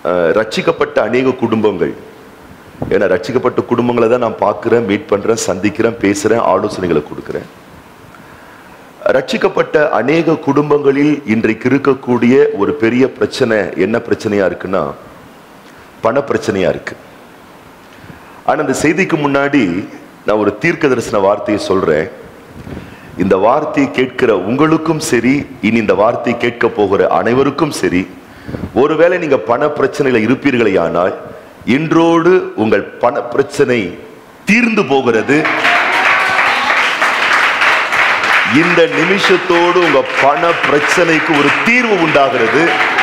அஹ், ரட்சிக்கப்பட்ட அநேக குடும்பங்கள் ஏன்னா ரட்சிக்கப்பட்ட குடும்பங்களை தான் நான் பார்க்குறேன் மீட் பண்றேன் சந்திக்கிறேன் பேசுறேன் ஆலோசனைகளை கொடுக்குறேன் ரட்சிக்கப்பட்ட அநேக குடும்பங்களில் இன்றைக்கு இருக்கக்கூடிய ஒரு பெரிய பிரச்சனை என்ன பிரச்சனையா இருக்குன்னா பண பிரச்சனையா இருக்கு ஆனா இந்த செய்திக்கு முன்னாடி நான் ஒரு தீர்க்க தரிசன வார்த்தையை சொல்றேன் இந்த வார்த்தையை கேட்கிற உங்களுக்கும் சரி இனி இந்த வார்த்தையை கேட்க போகிற அனைவருக்கும் சரி ஒருவேளை நீங்க பண பிரச்சனையில இருப்பீர்களே ஆனால் இன்றோடு உங்கள் பண பிரச்சனை தீர்ந்து போகிறது இந்த நிமிஷத்தோடு உங்க பண பிரச்சனைக்கு ஒரு தீர்வு உண்டாகிறது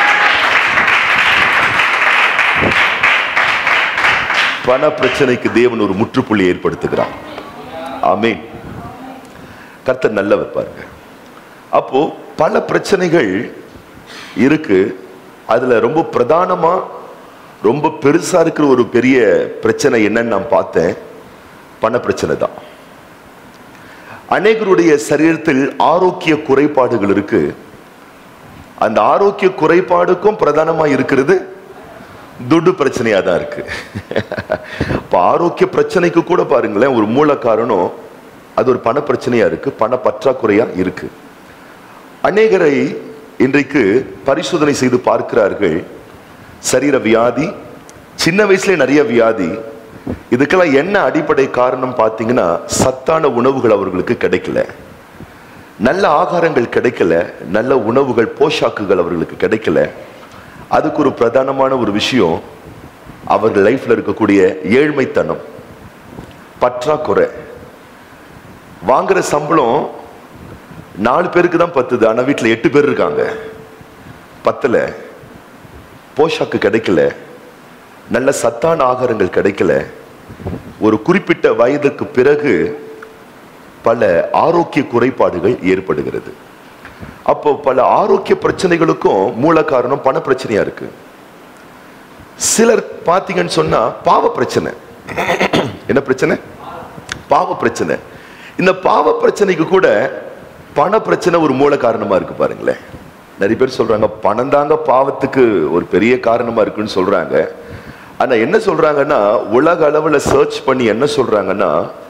பண பிரச்சனைக்கு தேவன் ஒரு முற்றுப்புள்ளி ஏற்படுத்துகிறார் ஆமென் கர்த்தர் நல்லவர் பாருங்க அப்போ பல பிரச்சனைகள் இருக்கு அதுல ரொம்ப பிரதானமா ரொம்ப பெருசா இருக்கிற ஒரு பெரிய பிரச்சனை என்னன்னு நான் பார்த்தேன் பண பிரச்சனை தான் அநேகருடைய சரீரத்தில் ஆரோக்கிய குறைபாடுகள் இருக்கு அந்த ஆரோக்கிய குறைபாடுக்கும் பிரதானமா இருக்கிறது துட்டு பிரச்சனையா தான் இருக்கு இப்ப ஆரோக்கிய பிரச்சனைக்கு கூட பாருங்களேன் ஒரு மூல காரணம் அது ஒரு பண பிரச்சனையா இருக்கு பண பற்றாக்குறையா இருக்கு அநேகரை இன்றைக்கு பரிசோதனை செய்து பார்க்கிறார்கள் சரீர வியாதி சின்ன வயசுல நிறைய வியாதி இதுக்கெல்லாம் என்ன அடிப்படை காரணம் பார்த்தீங்கன்னா சத்தான உணவுகள் அவர்களுக்கு கிடைக்கல நல்ல ஆகாரங்கள் கிடைக்கல நல்ல உணவுகள் போஷாக்குகள் அவர்களுக்கு கிடைக்கல அதுக்கு ஒரு பிரதானமான ஒரு விஷயம் அவர்கள் லைஃப்ல இருக்கக்கூடிய ஏழ்மைத்தனம் பற்றாக்குறை வாங்குற சம்பளம் நாலு பேருக்கு தான் பத்துது ஆனா வீட்டுல எட்டு பேர் இருக்காங்க பத்தல போஷாக்கு கிடைக்கல நல்ல சத்தான ஆகாரங்கள் கிடைக்கல ஒரு குறிப்பிட்ட வயதுக்கு பிறகு பல ஆரோக்கிய குறைபாடுகள் ஏற்படுகிறது அப்போ பல ஆரோக்கிய பிரச்சனைகளுக்கும் மூல காரணம் பண பிரச்சனையா இருக்கு சிலர் பாத்தீங்கன்னு சொன்னா பாவ பிரச்சனை என்ன பிரச்சனை பாவ பிரச்சனை இந்த பாவ பிரச்சனைக்கு கூட பண பிரச்சனை ஒரு மூல காரணமா இருக்கு பாருங்களேன் நிறைய பேர் சொல்றாங்க பணம் தாங்க பாவத்துக்கு ஒரு பெரிய காரணமா இருக்குன்னு சொல்றாங்க ஆனா என்ன சொல்றாங்கன்னா உலக அளவுல சர்ச் பண்ணி என்ன சொல்றாங்கன்னா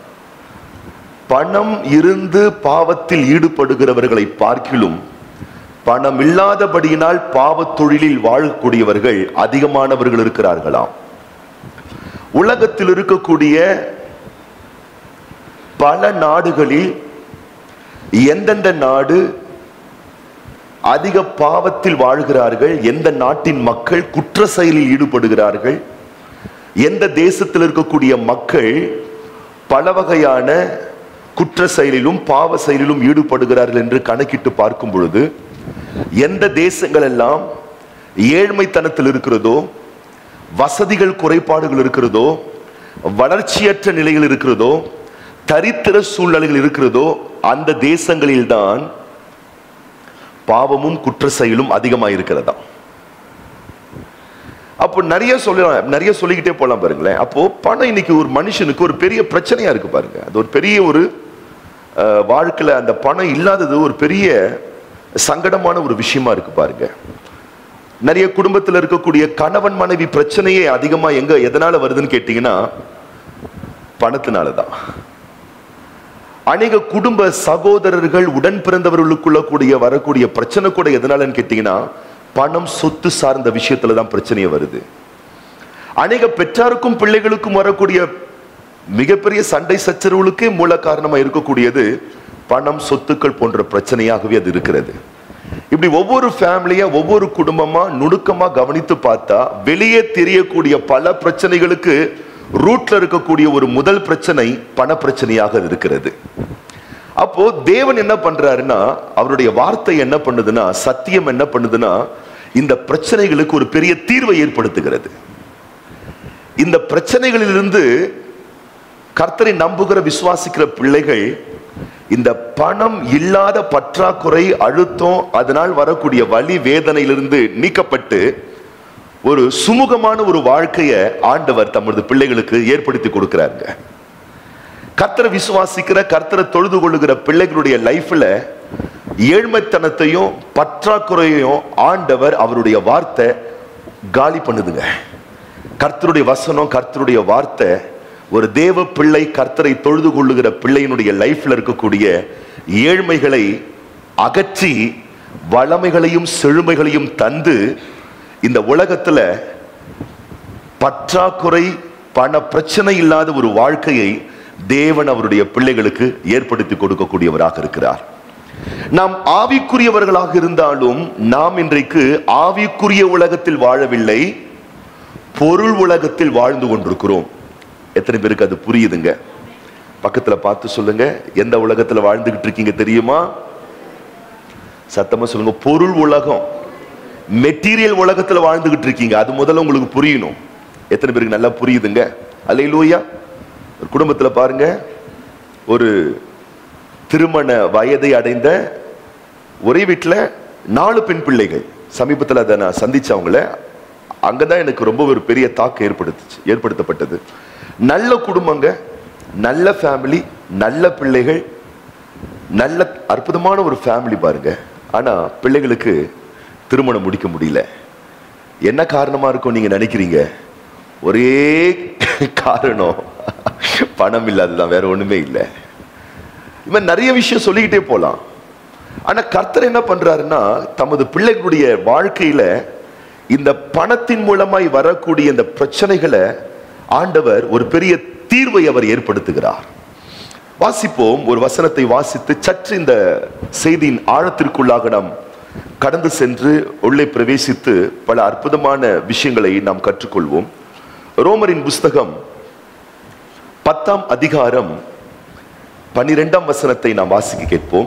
பணம் இருந்து பாவத்தில் ஈடுபடுகிறவர்களை பார்க்கிலும் பணம் இல்லாதபடியினால் பாவத் தொழிலில் வாழக்கூடியவர்கள் அதிகமானவர்கள் இருக்கிறார்களாம் உலகத்தில் இருக்கக்கூடிய பல நாடுகளில் எந்தெந்த நாடு அதிக பாவத்தில் வாழ்கிறார்கள் எந்த நாட்டின் மக்கள் குற்ற செயலில் ஈடுபடுகிறார்கள் எந்த தேசத்தில் இருக்கக்கூடிய மக்கள் பல வகையான குற்ற செயலிலும் பாவ செயலிலும் ஈடுபடுகிறார்கள் என்று கணக்கிட்டு பார்க்கும் பொழுது எந்த தேசங்கள் எல்லாம் ஏழ்மைத்தனத்தில் இருக்கிறதோ வசதிகள் குறைபாடுகள் இருக்கிறதோ வளர்ச்சியற்ற நிலையில் இருக்கிறதோ தரித்திர சூழ்நிலைகள் இருக்கிறதோ அந்த தேசங்களில்தான் பாவமும் குற்ற செயலும் அதிகமாக இருக்கிறதா அப்போ நிறைய சொல்லலாம் நிறைய சொல்லிக்கிட்டே போலாம் பாருங்களேன் அப்போ பணம் இன்னைக்கு ஒரு மனுஷனுக்கு ஒரு பெரிய பிரச்சனையா இருக்கு பாருங்க அது ஒரு பெரிய ஒரு அஹ், வாழ்க்கையில அந்த பணம் இல்லாதது ஒரு பெரிய சங்கடமான ஒரு விஷயமா இருக்கு பாருங்க நிறைய குடும்பத்தில் இருக்கக்கூடிய கணவன் மனைவி பிரச்சனையே அதிகமா எங்க எதனால வருதுன்னு கேட்டீங்கன்னா பணத்தினால தான் அநேக குடும்ப சகோதரர்கள் உடன் பிறந்தவர்களுக்குள்ள கூடிய வரக்கூடிய பிரச்சனை கூட எதனாலன்னு கேட்டீங்கன்னா பணம் சொத்து சார்ந்த விஷயத்துல தான் பிரச்சனையே வருது அநேக பெற்றாருக்கும் பிள்ளைகளுக்கும் வரக்கூடிய மிகப்பெரிய சண்டை சச்சரவுகளுக்கே மூல காரணமா இருக்கக்கூடியது பணம் சொத்துக்கள் போன்ற பிரச்சனையாகவே அது இருக்கிறது இப்படி ஒவ்வொரு ஃபேமிலியா ஒவ்வொரு குடும்பமா நுணுக்கமா கவனித்து பார்த்தா வெளியே தெரியக்கூடிய பல பிரச்சனைகளுக்கு ரூட்ல இருக்கக்கூடிய ஒரு முதல் பிரச்சனை பண பிரச்சனையாக அது இருக்கிறது அப்போ தேவன் என்ன பண்றாருன்னா அவருடைய வார்த்தை என்ன பண்ணுதுன்னா சத்தியம் என்ன பண்ணுதுன்னா இந்த பிரச்சனைகளுக்கு ஒரு பெரிய தீர்வை ஏற்படுத்துகிறது இந்த பிரச்சனைகளிலிருந்து கர்த்தரை நம்புகிற விசுவாசிக்கிற பிள்ளைகள் இந்த பணம் இல்லாத பற்றாக்குறை அழுத்தம் அதனால் வரக்கூடிய வலி வேதனையிலிருந்து நீக்கப்பட்டு ஒரு சுமூகமான ஒரு வாழ்க்கையை ஆண்டவர் தமது பிள்ளைகளுக்கு ஏற்படுத்தி கொடுக்கிறாருங்க கர்த்தரை விசுவாசிக்கிற கர்த்தரை தொழுது கொள்ளுகிற பிள்ளைகளுடைய லைஃப்ல ஏழ்மைத்தனத்தையும் பற்றாக்குறையையும் ஆண்டவர் அவருடைய வார்த்தை காலி பண்ணுதுங்க கர்த்தருடைய வசனம் கர்த்தருடைய வார்த்தை ஒரு தேவ பிள்ளை கர்த்தரை தொழுது கொள்ளுகிற பிள்ளையினுடைய லைஃப்ல இருக்கக்கூடிய ஏழ்மைகளை அகற்றி வளமைகளையும் செழுமைகளையும் தந்து இந்த உலகத்துல பற்றாக்குறை பண பிரச்சனை இல்லாத ஒரு வாழ்க்கையை தேவன் அவருடைய பிள்ளைகளுக்கு ஏற்படுத்தி கொடுக்கக்கூடியவராக இருக்கிறார் நாம் ஆவிக்குரியவர்களாக இருந்தாலும் நாம் இன்றைக்கு ஆவிக்குரிய உலகத்தில் வாழவில்லை பொருள் உலகத்தில் வாழ்ந்து கொண்டிருக்கிறோம் எத்தனை பேருக்கு அது புரியுதுங்க பக்கத்துல பார்த்து சொல்லுங்க எந்த உலகத்துல வாழ்ந்துகிட்டு இருக்கீங்க தெரியுமா சத்தமா சொல்லுங்க பொருள் உலகம் மெட்டீரியல் உலகத்துல வாழ்ந்துகிட்டு இருக்கீங்க அது முதல்ல உங்களுக்கு புரியணும் எத்தனை பேருக்கு நல்லா புரியுதுங்க அல்லையிலூயா ஒரு குடும்பத்துல பாருங்க ஒரு திருமண வயதை அடைந்த ஒரே வீட்டில் நாலு பெண் பிள்ளைகள் சமீபத்தில் அதை நான் சந்திச்சவங்கள அங்கதான் எனக்கு ரொம்ப ஒரு பெரிய தாக்கம் ஏற்படுத்துச்சு ஏற்படுத்தப்பட்டது நல்ல குடும்பங்க நல்ல ஃபேமிலி நல்ல பிள்ளைகள் நல்ல அற்புதமான ஒரு ஃபேமிலி பாருங்க ஆனா பிள்ளைகளுக்கு திருமணம் முடிக்க முடியல என்ன காரணமா இருக்கும் நீங்க நினைக்கிறீங்க ஒரே காரணம் பணம் இல்லாததான் வேற ஒண்ணுமே இல்லை இவன் நிறைய விஷயம் சொல்லிக்கிட்டே போலாம் ஆனா கர்த்தர் என்ன பண்றாருன்னா தமது பிள்ளைகளுடைய வாழ்க்கையில இந்த பணத்தின் மூலமாய் வரக்கூடிய இந்த பிரச்சனைகளை ஆண்டவர் ஒரு பெரிய தீர்வை அவர் ஏற்படுத்துகிறார் வாசிப்போம் ஒரு வசனத்தை வாசித்து சற்று இந்த செய்தியின் ஆழத்திற்குள்ளாக நாம் கடந்து சென்று உள்ளே பிரவேசித்து பல அற்புதமான விஷயங்களை நாம் கற்றுக்கொள்வோம் ரோமரின் புஸ்தகம் பத்தாம் அதிகாரம் பனிரெண்டாம் வசனத்தை நாம் வாசிக்க கேட்போம்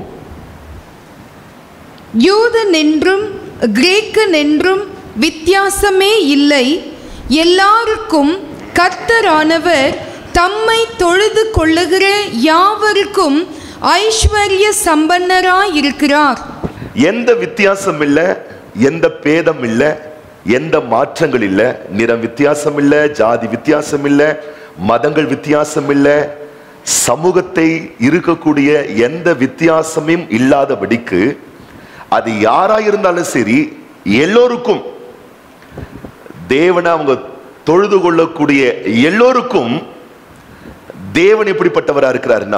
யூதன் என்றும் கிரேக்கன் என்றும் வித்தியாசமே இல்லை எல்லாருக்கும் கர்த்தரானவர் தம்மை தொழுது கொள்ளுகிற யாவருக்கும் ஐஸ்வர்ய சம்பன்னராயிருக்கிறார் எந்த வித்தியாசம் இல்ல எந்த பேதம் இல்ல எந்த மாற்றங்கள் இல்ல நிறம் வித்தியாசம் இல்ல ஜாதி வித்தியாசம் இல்ல மதங்கள் வித்தியாசம் இல்ல சமூகத்தை இருக்கக்கூடிய எந்த வித்தியாசமும் இல்லாதபடிக்கு அது யாரா இருந்தாலும் சரி எல்லோருக்கும் தேவனை அவங்க தொழுது கொள்ளக்கூடிய எல்லோருக்கும் தேவன் எப்படிப்பட்டவரா இருக்கிறாருன்னா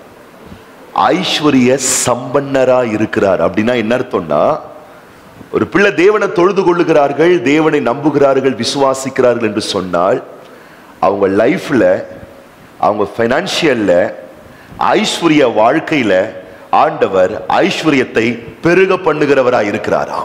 ஐஸ்வர்ய சம்பன்னரா இருக்கிறார் அப்படின்னா என்ன அர்த்தம்னா ஒரு பிள்ளை தேவனை தொழுது கொள்ளுகிறார்கள் தேவனை நம்புகிறார்கள் விசுவாசிக்கிறார்கள் என்று சொன்னால் அவங்க லைஃப்ல அவங்க ஃபைனான்சியல்ல ஐஸ்வர்ய வாழ்க்கையில ஆண்டவர் ஐஸ்வர்யத்தை பெருக பண்ணுகிறவராய் இருக்கிறாராம்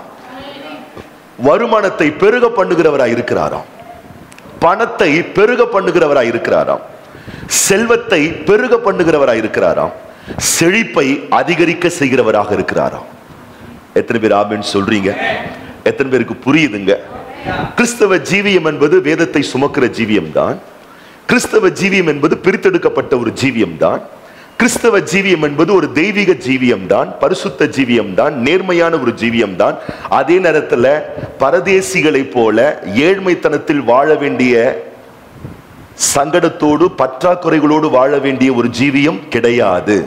வருமானத்தை பெருக பண்ணுகிறவராய் இருக்கிறாராம் பணத்தை பெருக பண்ணுகிறவராய் இருக்கிறாராம் செல்வத்தை பெருக பண்ணுகிறவராய் இருக்கிறாராம் செழிப்பை அதிகரிக்க செய்கிறவராக இருக்கிறாராம் எத்தனை பேர் ஆமென் சொல்றீங்க எத்தனை பேருக்கு புரியுதுங்க கிறிஸ்தவ ஜீவியம் என்பது வேதத்தை சுமக்கிற ஜீவியம் தான் கிறிஸ்தவ ஜீவியம் என்பது பிரித்தெடுக்கப்பட்ட ஒரு ஜீவியம் தான் கிறிஸ்தவ ஜீவியம் என்பது ஒரு தெய்வீக ஜீவியம் தான் பரிசுத்த ஜீவியம் தான் நேர்மையான ஒரு ஜீவியம் தான் அதே நேரத்துல பரதேசிகளைப் போல ஏழ்மைத்தனத்தில் வாழ வேண்டிய சங்கடத்தோடு பற்றாக்குறைகளோடு வாழ வேண்டிய ஒரு ஜீவியம் கிடையாது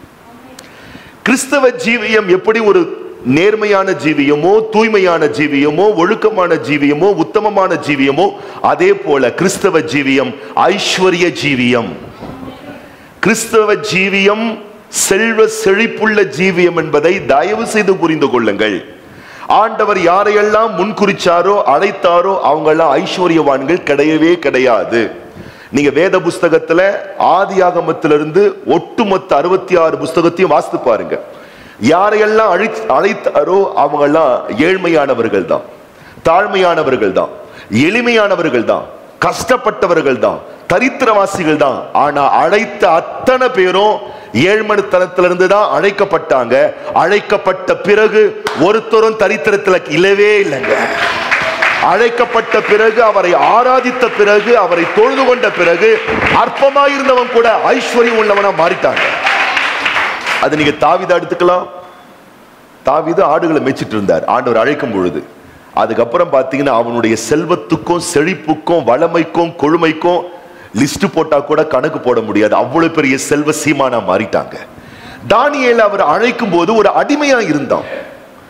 கிறிஸ்தவ ஜீவியம் எப்படி ஒரு நேர்மையான ஜீவியமோ தூய்மையான ஜீவியமோ ஒழுக்கமான ஜீவியமோ உத்தமமான ஜீவியமோ அதே போல கிறிஸ்தவ ஜீவியம் ஐஸ்வர்ய ஜீவியம் கிறிஸ்தவ ஜீவியம் செல்வ செழிப்புள்ள ஜீவியம் என்பதை தயவு செய்து புரிந்து கொள்ளுங்கள் ஆண்டவர் யாரையெல்லாம் முன்குறிச்சாரோ அழைத்தாரோ அவங்கெல்லாம் ஐஸ்வர்யவான்கள் கிடையவே கிடையாது நீங்க வேத புஸ்தகத்துல ஆதியாகமத்திலிருந்து ஒட்டுமொத்த அறுபத்தி ஆறு புஸ்தகத்தையும் வாசித்து பாருங்க யாரையெல்லாம் அழை அழைத்தாரோ அவங்கெல்லாம் ஏழ்மையானவர்கள் தான் தாழ்மையானவர்கள் தான் எளிமையானவர்கள் தான் கஷ்டப்பட்டவர்கள் தான் தரித்திரவாசிகள் தான் ஆனா அழைத்த அத்தனை பேரும் ஏழ்மனுத்தனத்திலிருந்து தான் அழைக்கப்பட்டாங்க அழைக்கப்பட்ட பிறகு ஒருத்தரும் தரித்திரத்துல இல்லவே இல்லைங்க அழைக்கப்பட்ட பிறகு அவரை ஆராதித்த பிறகு அவரை தொழுது கொண்ட பிறகு அற்பமாயிருந்தவன் கூட ஐஸ்வர்யம் உள்ளவனா மாறிட்டாங்க அது நீங்க தாவித எடுத்துக்கலாம் தாவிது ஆடுகளை மேய்ச்சிட்டு இருந்தார் ஆண்டவர் அழைக்கும் பொழுது அதுக்கப்புறம் பார்த்தீங்கன்னா அவனுடைய செல்வத்துக்கும் செழிப்புக்கும் வளமைக்கும் கொழுமைக்கும் லிஸ்ட் போட்டா கூட கணக்கு போட முடியாது அவ்வளவு பெரிய செல்வ சீமானா மாறிட்டாங்க தானியேல அவர் அழைக்கும் போது ஒரு அடிமையா இருந்தான்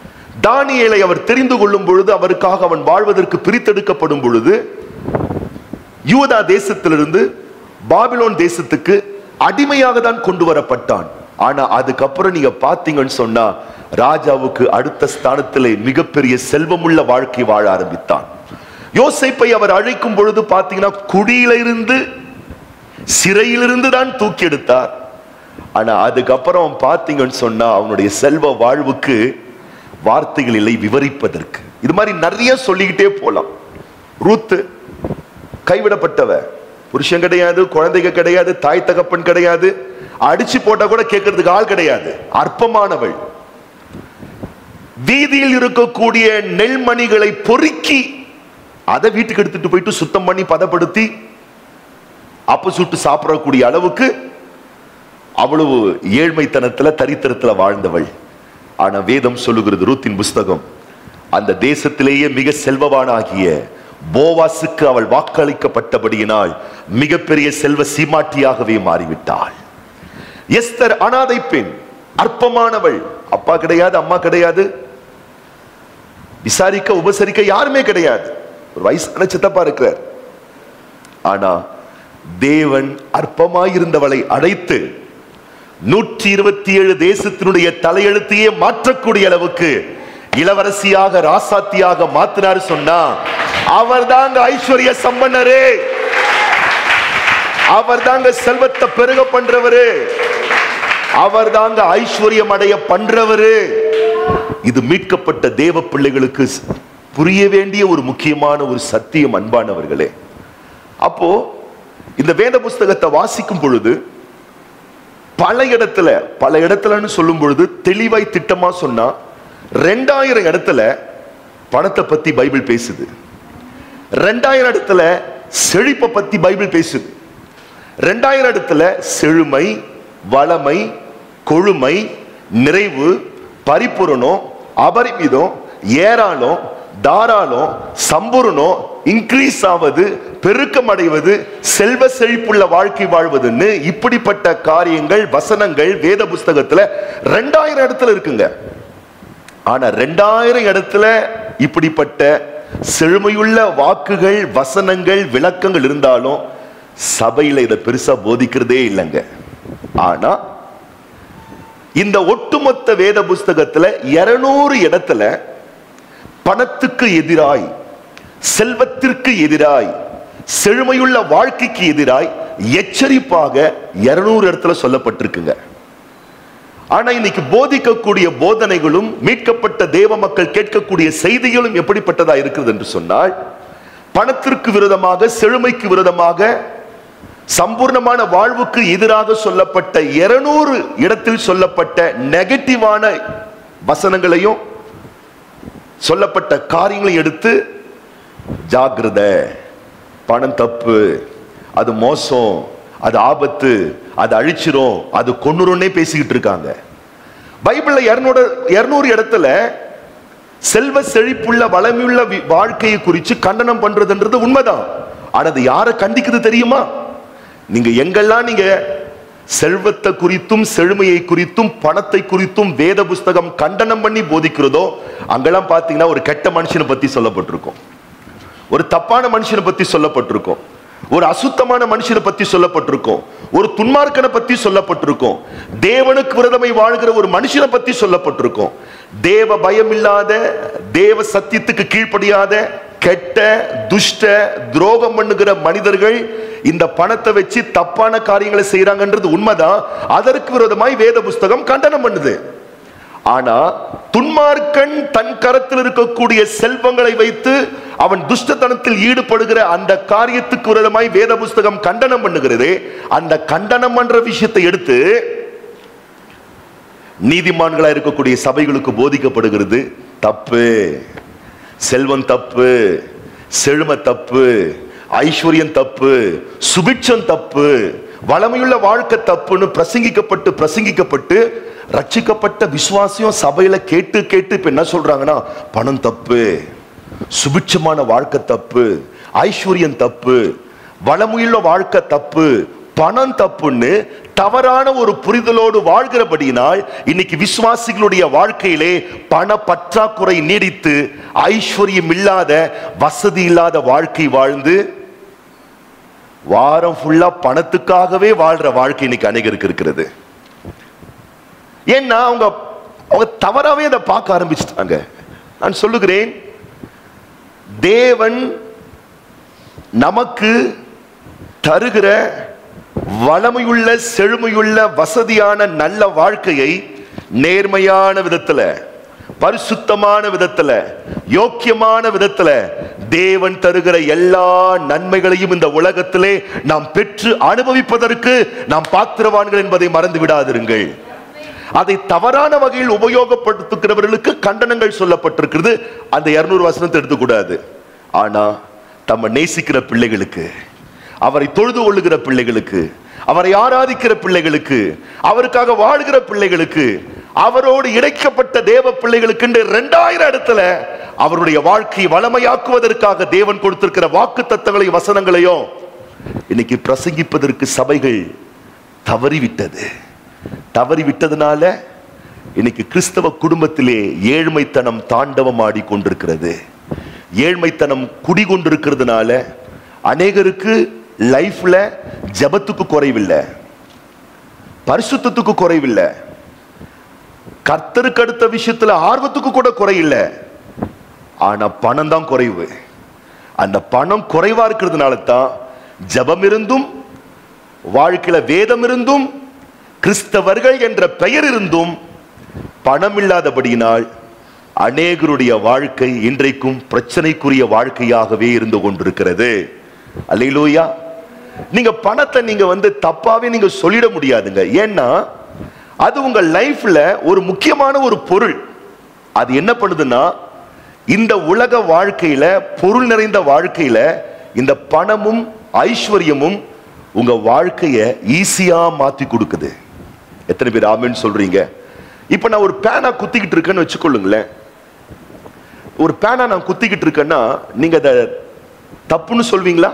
தானியேலை அவர் தெரிந்து கொள்ளும் பொழுது அவருக்காக அவன் வாழ்வதற்கு பிரித்தெடுக்கப்படும் பொழுது யூதா தேசத்திலிருந்து பாபிலோன் தேசத்துக்கு அடிமையாக தான் கொண்டு வரப்பட்டான் ஆனா அதுக்கப்புறம் நீங்க பாத்தீங்கன்னு சொன்னா ராஜாவுக்கு அடுத்த ஸ்தானத்திலே மிகப்பெரிய செல்வமுள்ள வாழ்க்கை வாழ ஆரம்பித்தான் யோசேப்பை அவர் அழைக்கும் பொழுது பாத்தீங்கன்னா குடியிலிருந்து சிறையிலிருந்து தான் தூக்கி எடுத்தார் ஆனா அதுக்கப்புறம் பாத்தீங்கன்னு சொன்னா அவனுடைய செல்வ வாழ்வுக்கு வார்த்தைகள் இல்லை விவரிப்பதற்கு இது மாதிரி நிறைய சொல்லிக்கிட்டே போலாம் ரூத்து கைவிடப்பட்டவ புருஷன் கிடையாது குழந்தைங்க கிடையாது தாய் தகப்பன் கிடையாது அடிச்சு போட்டா கூட கேட்கறதுக்கு ஆள் கிடையாது அற்பமானவள் வீதியில் இருக்கக்கூடிய நெல்மணிகளை பொறுக்கி அதை வீட்டுக்கு எடுத்துட்டு போயிட்டு சுத்தம் பண்ணி பதப்படுத்தி அப்ப சுட்டு சாப்பிடக்கூடிய அளவுக்கு அவ்வளவு ஏழ்மைத்தனத்துல தரித்திரத்துல வாழ்ந்தவள் ஆனா வேதம் சொல்லுகிறது ரூத்தின் புஸ்தகம் அந்த தேசத்திலேயே மிக செல்வவானாகிய போவாசுக்கு அவள் வாக்களிக்கப்பட்டபடியினால் மிகப்பெரிய செல்வ சீமாட்டியாகவே மாறிவிட்டாள் எஸ்தர் அனாதை பெண் அற்பமானவள் அப்பா கிடையாது அம்மா கிடையாது விசாரிக்க உபசரிக்க யாருமே கிடையாது ஒரு வயசான சித்தப்பா இருக்கிறார் ஆனா தேவன் அற்பமாயிருந்தவளை அழைத்து நூற்றி இருபத்தி ஏழு தேசத்தினுடைய தலையெழுத்தையே மாற்றக்கூடிய அளவுக்கு இளவரசியாக ராசாத்தியாக மாத்தினார் சொன்னா அவர் தாங்க ஐஸ்வர்ய சம்பன்னரே அவர் தாங்க செல்வத்தை பெருக பண்றவரு அவர் தாங்க ஐஸ்வர்யம் அடைய பண்றவரு இது மீட்கப்பட்ட தேவ பிள்ளைகளுக்கு புரிய வேண்டிய ஒரு முக்கியமான ஒரு சத்தியம் அன்பானவர்களே அப்போ இந்த வேத புஸ்தகத்தை வாசிக்கும் பொழுது பல இடத்துல பல இடத்துலன்னு சொல்லும் பொழுது தெளிவாய் திட்டமா சொன்னா ரெண்டாயிரம் இடத்துல பணத்தை பத்தி பைபிள் பேசுது ரெண்டாயிரம் இடத்துல செழிப்பை பத்தி பைபிள் பேசுது ரெண்டாயிரம் இடத்துல செழுமை வளமை கொழுமை நிறைவு பரிபூரணம் அபரிமிதம் ஏராளம் தாராளம் சம்பூரணம் இன்க்ரீஸ் ஆவது பெருக்கம் அடைவது செல்வ செழிப்புள்ள வாழ்க்கை வாழ்வதுன்னு இப்படிப்பட்ட காரியங்கள் வசனங்கள் வேத புஸ்தகத்துல ரெண்டாயிரம் இடத்துல இருக்குங்க ஆனா ரெண்டாயிரம் இடத்துல இப்படிப்பட்ட செழுமையுள்ள வாக்குகள் வசனங்கள் விளக்கங்கள் இருந்தாலும் சபையில இதை பெருசா போதிக்கிறதே இல்லைங்க ஆனா இந்த ஒட்டுமொத்த வேத புஸ்தகத்துல இருநூறு இடத்துல பணத்துக்கு எதிராய் செல்வத்திற்கு எதிராய் செழுமையுள்ள வாழ்க்கைக்கு எதிராய் எச்சரிப்பாக இருநூறு இடத்துல சொல்லப்பட்டிருக்குங்க ஆனா இன்னைக்கு போதிக்கக்கூடிய போதனைகளும் மீட்கப்பட்ட தேவ மக்கள் கேட்கக்கூடிய செய்திகளும் எப்படிப்பட்டதா இருக்கிறது என்று சொன்னால் பணத்திற்கு விரோதமாக செழுமைக்கு விரோதமாக சம்பூர்ணமான வாழ்வுக்கு எதிராக சொல்லப்பட்ட இருநூறு இடத்தில் சொல்லப்பட்ட நெகட்டிவான வசனங்களையும் சொல்லப்பட்ட காரியங்களையும் எடுத்து ஜாக்கிரத பணம் தப்பு அது மோசம் அது ஆபத்து அது அழிச்சிரும் அது கொன்னுருன்னே பேசிக்கிட்டு இருக்காங்க பைபிள்ல இருநூறு இருநூறு இடத்துல செல்வ செழிப்புள்ள வளமையுள்ள வி- வாழ்க்கையை குறித்து கண்டனம் பண்றதுன்றது உண்மைதான் ஆனா அது யாரை கண்டிக்குது தெரியுமா நீங்க எங்கெல்லாம் நீங்க செல்வத்தை குறித்தும் செழுமையை குறித்தும் பணத்தை குறித்தும் வேத புஸ்தகம் கண்டனம் பண்ணி போதிக்கிறதோ அங்கெல்லாம் பாத்தீங்கன்னா ஒரு கெட்ட மனுஷனை பத்தி சொல்லப்பட்டிருக்கும் ஒரு தப்பான மனுஷனை பத்தி சொல்லப்பட்டிருக்கும் ஒரு அசுத்தமான மனுஷனை பத்தி சொல்லப்பட்டிருக்கும் ஒரு துன்மார்க்கனை பத்தி சொல்லப்பட்டிருக்கும் தேவனுக்கு விரதமை வாழ்கிற ஒரு மனுஷனை பத்தி சொல்லப்பட்டிருக்கும் தேவ பயம் இல்லாத தேவ சத்தியத்துக்கு கீழ்ப்படியாத கெட்ட துஷ்ட துரோகம் பண்ணுகிற மனிதர்கள் இந்த பணத்தை வச்சு தப்பான காரியங்களை செய்யறாங்கன்றது உண்மைதான் அதற்கு விரோதமாய் வேத புஸ்தகம் கண்டனம் பண்ணுது ஆனா துன்மார்க்கன் தன் கரத்தில் இருக்கக்கூடிய செல்வங்களை வைத்து அவன் துஷ்டத்தனத்தில் ஈடுபடுகிற அந்த காரியத்துக்கு விரோதமாய் வேத புஸ்தகம் கண்டனம் பண்ணுகிறது அந்த கண்டனம் பண்ற விஷயத்தை எடுத்து நீதிமான்களா இருக்கக்கூடிய சபைகளுக்கு போதிக்கப்படுகிறது தப்பு செல்வம் தப்பு செழுமை தப்பு ஐஸ்வர்யம் தப்பு சுபிட்சம் தப்பு வளமையுள்ள வாழ்க்கை தப்புன்னு பிரசங்கிக்கப்பட்டு பிரசங்கிக்கப்பட்டு ரட்சிக்கப்பட்ட விசுவாசியம் சபையில கேட்டு கேட்டு இப்ப என்ன சொல்றாங்கன்னா பணம் தப்பு சுபிட்சமான வாழ்க்கை தப்பு ஐஸ்வர்யம் தப்பு வளமுள்ள வாழ்க்கை தப்பு பணம் தப்புன்னு தவறான ஒரு புரிதலோடு வாழ்கிறபடியினால் இன்னைக்கு விசுவாசிகளுடைய வாழ்க்கையிலே பண பற்றாக்குறை நீடித்து ஐஸ்வர்யம் இல்லாத வசதி இல்லாத வாழ்க்கை வாழ்ந்து வாரம் ஃபுல்லா பணத்துக்காகவே வாழ்ற வாழ்க்கை இன்னைக்கு அநேகருக்கு இருக்கிறது ஏன்னா அவங்க அவங்க தவறாவே அதை பார்க்க ஆரம்பிச்சிட்டாங்க நான் சொல்லுகிறேன் தேவன் நமக்கு தருகிற வளமையுள்ள செழுமையுள்ள வசதியான நல்ல வாழ்க்கையை நேர்மையான விதத்துல பரிசுத்தமான விதத்துல யோக்கியமான விதத்துல தேவன் தருகிற எல்லா நன்மைகளையும் இந்த உலகத்திலே நாம் பெற்று அனுபவிப்பதற்கு நாம் பாத்திரவான்கள் என்பதை மறந்து விடாதிருங்கள் அதை தவறான வகையில் உபயோகப்படுத்துகிறவர்களுக்கு கண்டனங்கள் சொல்லப்பட்டிருக்கிறது அந்த இருநூறு வசனத்தை எடுத்துக்கூடாது ஆனா தம்மை நேசிக்கிற பிள்ளைகளுக்கு அவரை தொழுது கொள்ளுகிற பிள்ளைகளுக்கு அவரை ஆராதிக்கிற பிள்ளைகளுக்கு அவருக்காக வாழ்கிற பிள்ளைகளுக்கு அவரோடு இணைக்கப்பட்ட தேவ பிள்ளைகளுக்கு என்று இரண்டாயிரம் இடத்துல அவருடைய வாழ்க்கையை வளமையாக்குவதற்காக தேவன் கொடுத்திருக்கிற வாக்கு தத்தங்களையும் வசனங்களையும் இன்னைக்கு பிரசங்கிப்பதற்கு சபைகள் தவறிவிட்டது தவறிவிட்டதுனால இன்னைக்கு கிறிஸ்தவ குடும்பத்திலே ஏழ்மைத்தனம் தாண்டவம் ஆடிக்கொண்டிருக்கிறது ஏழ்மைத்தனம் குடிகொண்டிருக்கிறதுனால அநேகருக்கு லைஃப்ல ஜபத்துக்கு குறைவில்லை பரிசுத்தத்துக்கு குறைவில்லை கர்த்தருக்கு அடுத்த விஷயத்துல ஆர்வத்துக்கு கூட குறையில்லை ஆனா பணம் தான் குறைவு அந்த பணம் குறைவா இருக்கிறதுனால தான் ஜபம் இருந்தும் வாழ்க்கையில வேதம் இருந்தும் கிறிஸ்தவர்கள் என்ற பெயர் இருந்தும் பணம் இல்லாதபடியினால் அநேகருடைய வாழ்க்கை இன்றைக்கும் பிரச்சனைக்குரிய வாழ்க்கையாகவே இருந்து கொண்டிருக்கிறது அல்லையிலூயா நீங்க பணத்தை நீங்க வந்து தப்பாவே நீங்க சொல்லிட முடியாதுங்க ஏன்னா அது உங்க லைஃப்ல ஒரு முக்கியமான ஒரு பொருள் அது என்ன பண்ணுதுன்னா இந்த உலக வாழ்க்கையில பொருள் நிறைந்த வாழ்க்கையில இந்த பணமும் ஐஸ்வர்யமும் உங்க வாழ்க்கைய ஈஸியா மாத்தி கொடுக்குது எத்தனை பேர் ஆமென்னு சொல்றீங்க இப்ப நான் ஒரு பேனா குத்திக்கிட்டு இருக்கேன்னு வச்சுக்கொள்ளுங்களேன் ஒரு பேனா நான் குத்திக்கிட்டு இருக்கேன்னா நீங்க அதை தப்புன்னு சொல்வீங்களா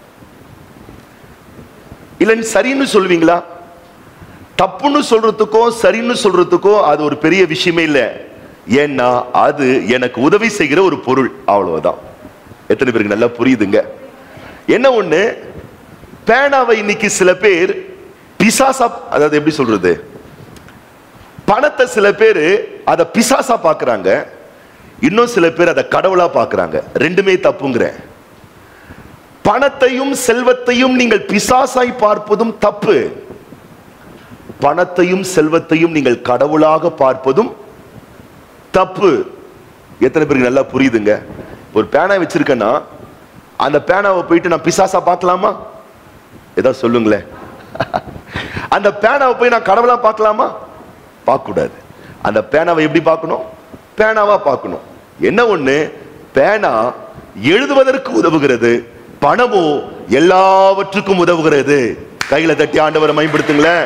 இல்ல சரின்னு சொல்வீங்களா தப்புன்னு சொல்றதுக்கோ சரின்னு சொல்றதுக்கோ அது ஒரு பெரிய விஷயமே இல்லை ஏன்னா அது எனக்கு உதவி செய்கிற ஒரு பொருள் அவ்வளவுதான் எத்தனை பேருக்கு நல்லா புரியுதுங்க என்ன ஒண்ணு பேனாவை இன்னைக்கு சில பேர் பிசாசா அதாவது எப்படி சொல்றது பணத்தை சில பேர் அதை பிசாசா பார்க்கறாங்க இன்னும் சில பேர் அதை கடவுளா பார்க்கறாங்க ரெண்டுமே தப்புங்கிறேன் பணத்தையும் செல்வத்தையும் நீங்கள் பிசாசாய் பார்ப்பதும் தப்பு பணத்தையும் செல்வத்தையும் நீங்கள் கடவுளாக பார்ப்பதும் தப்பு எத்தனை பேருக்கு நல்லா புரியுதுங்க ஒரு பேனா வச்சிருக்கேன்னா அந்த பேனாவை போயிட்டு நான் பிசாசா பார்க்கலாமா ஏதாவது சொல்லுங்களேன் அந்த பேனாவை போய் நான் கடவுளா பார்க்கலாமா பார்க்க கூடாது அந்த பேனாவை எப்படி பார்க்கணும் பேனாவா பார்க்கணும் என்ன ஒண்ணு பேனா எழுதுவதற்கு உதவுகிறது பணமோ எல்லாவற்றுக்கும் உதவுகிறது கையில தட்டி ஆண்டவரை மேம்படுத்துங்களேன்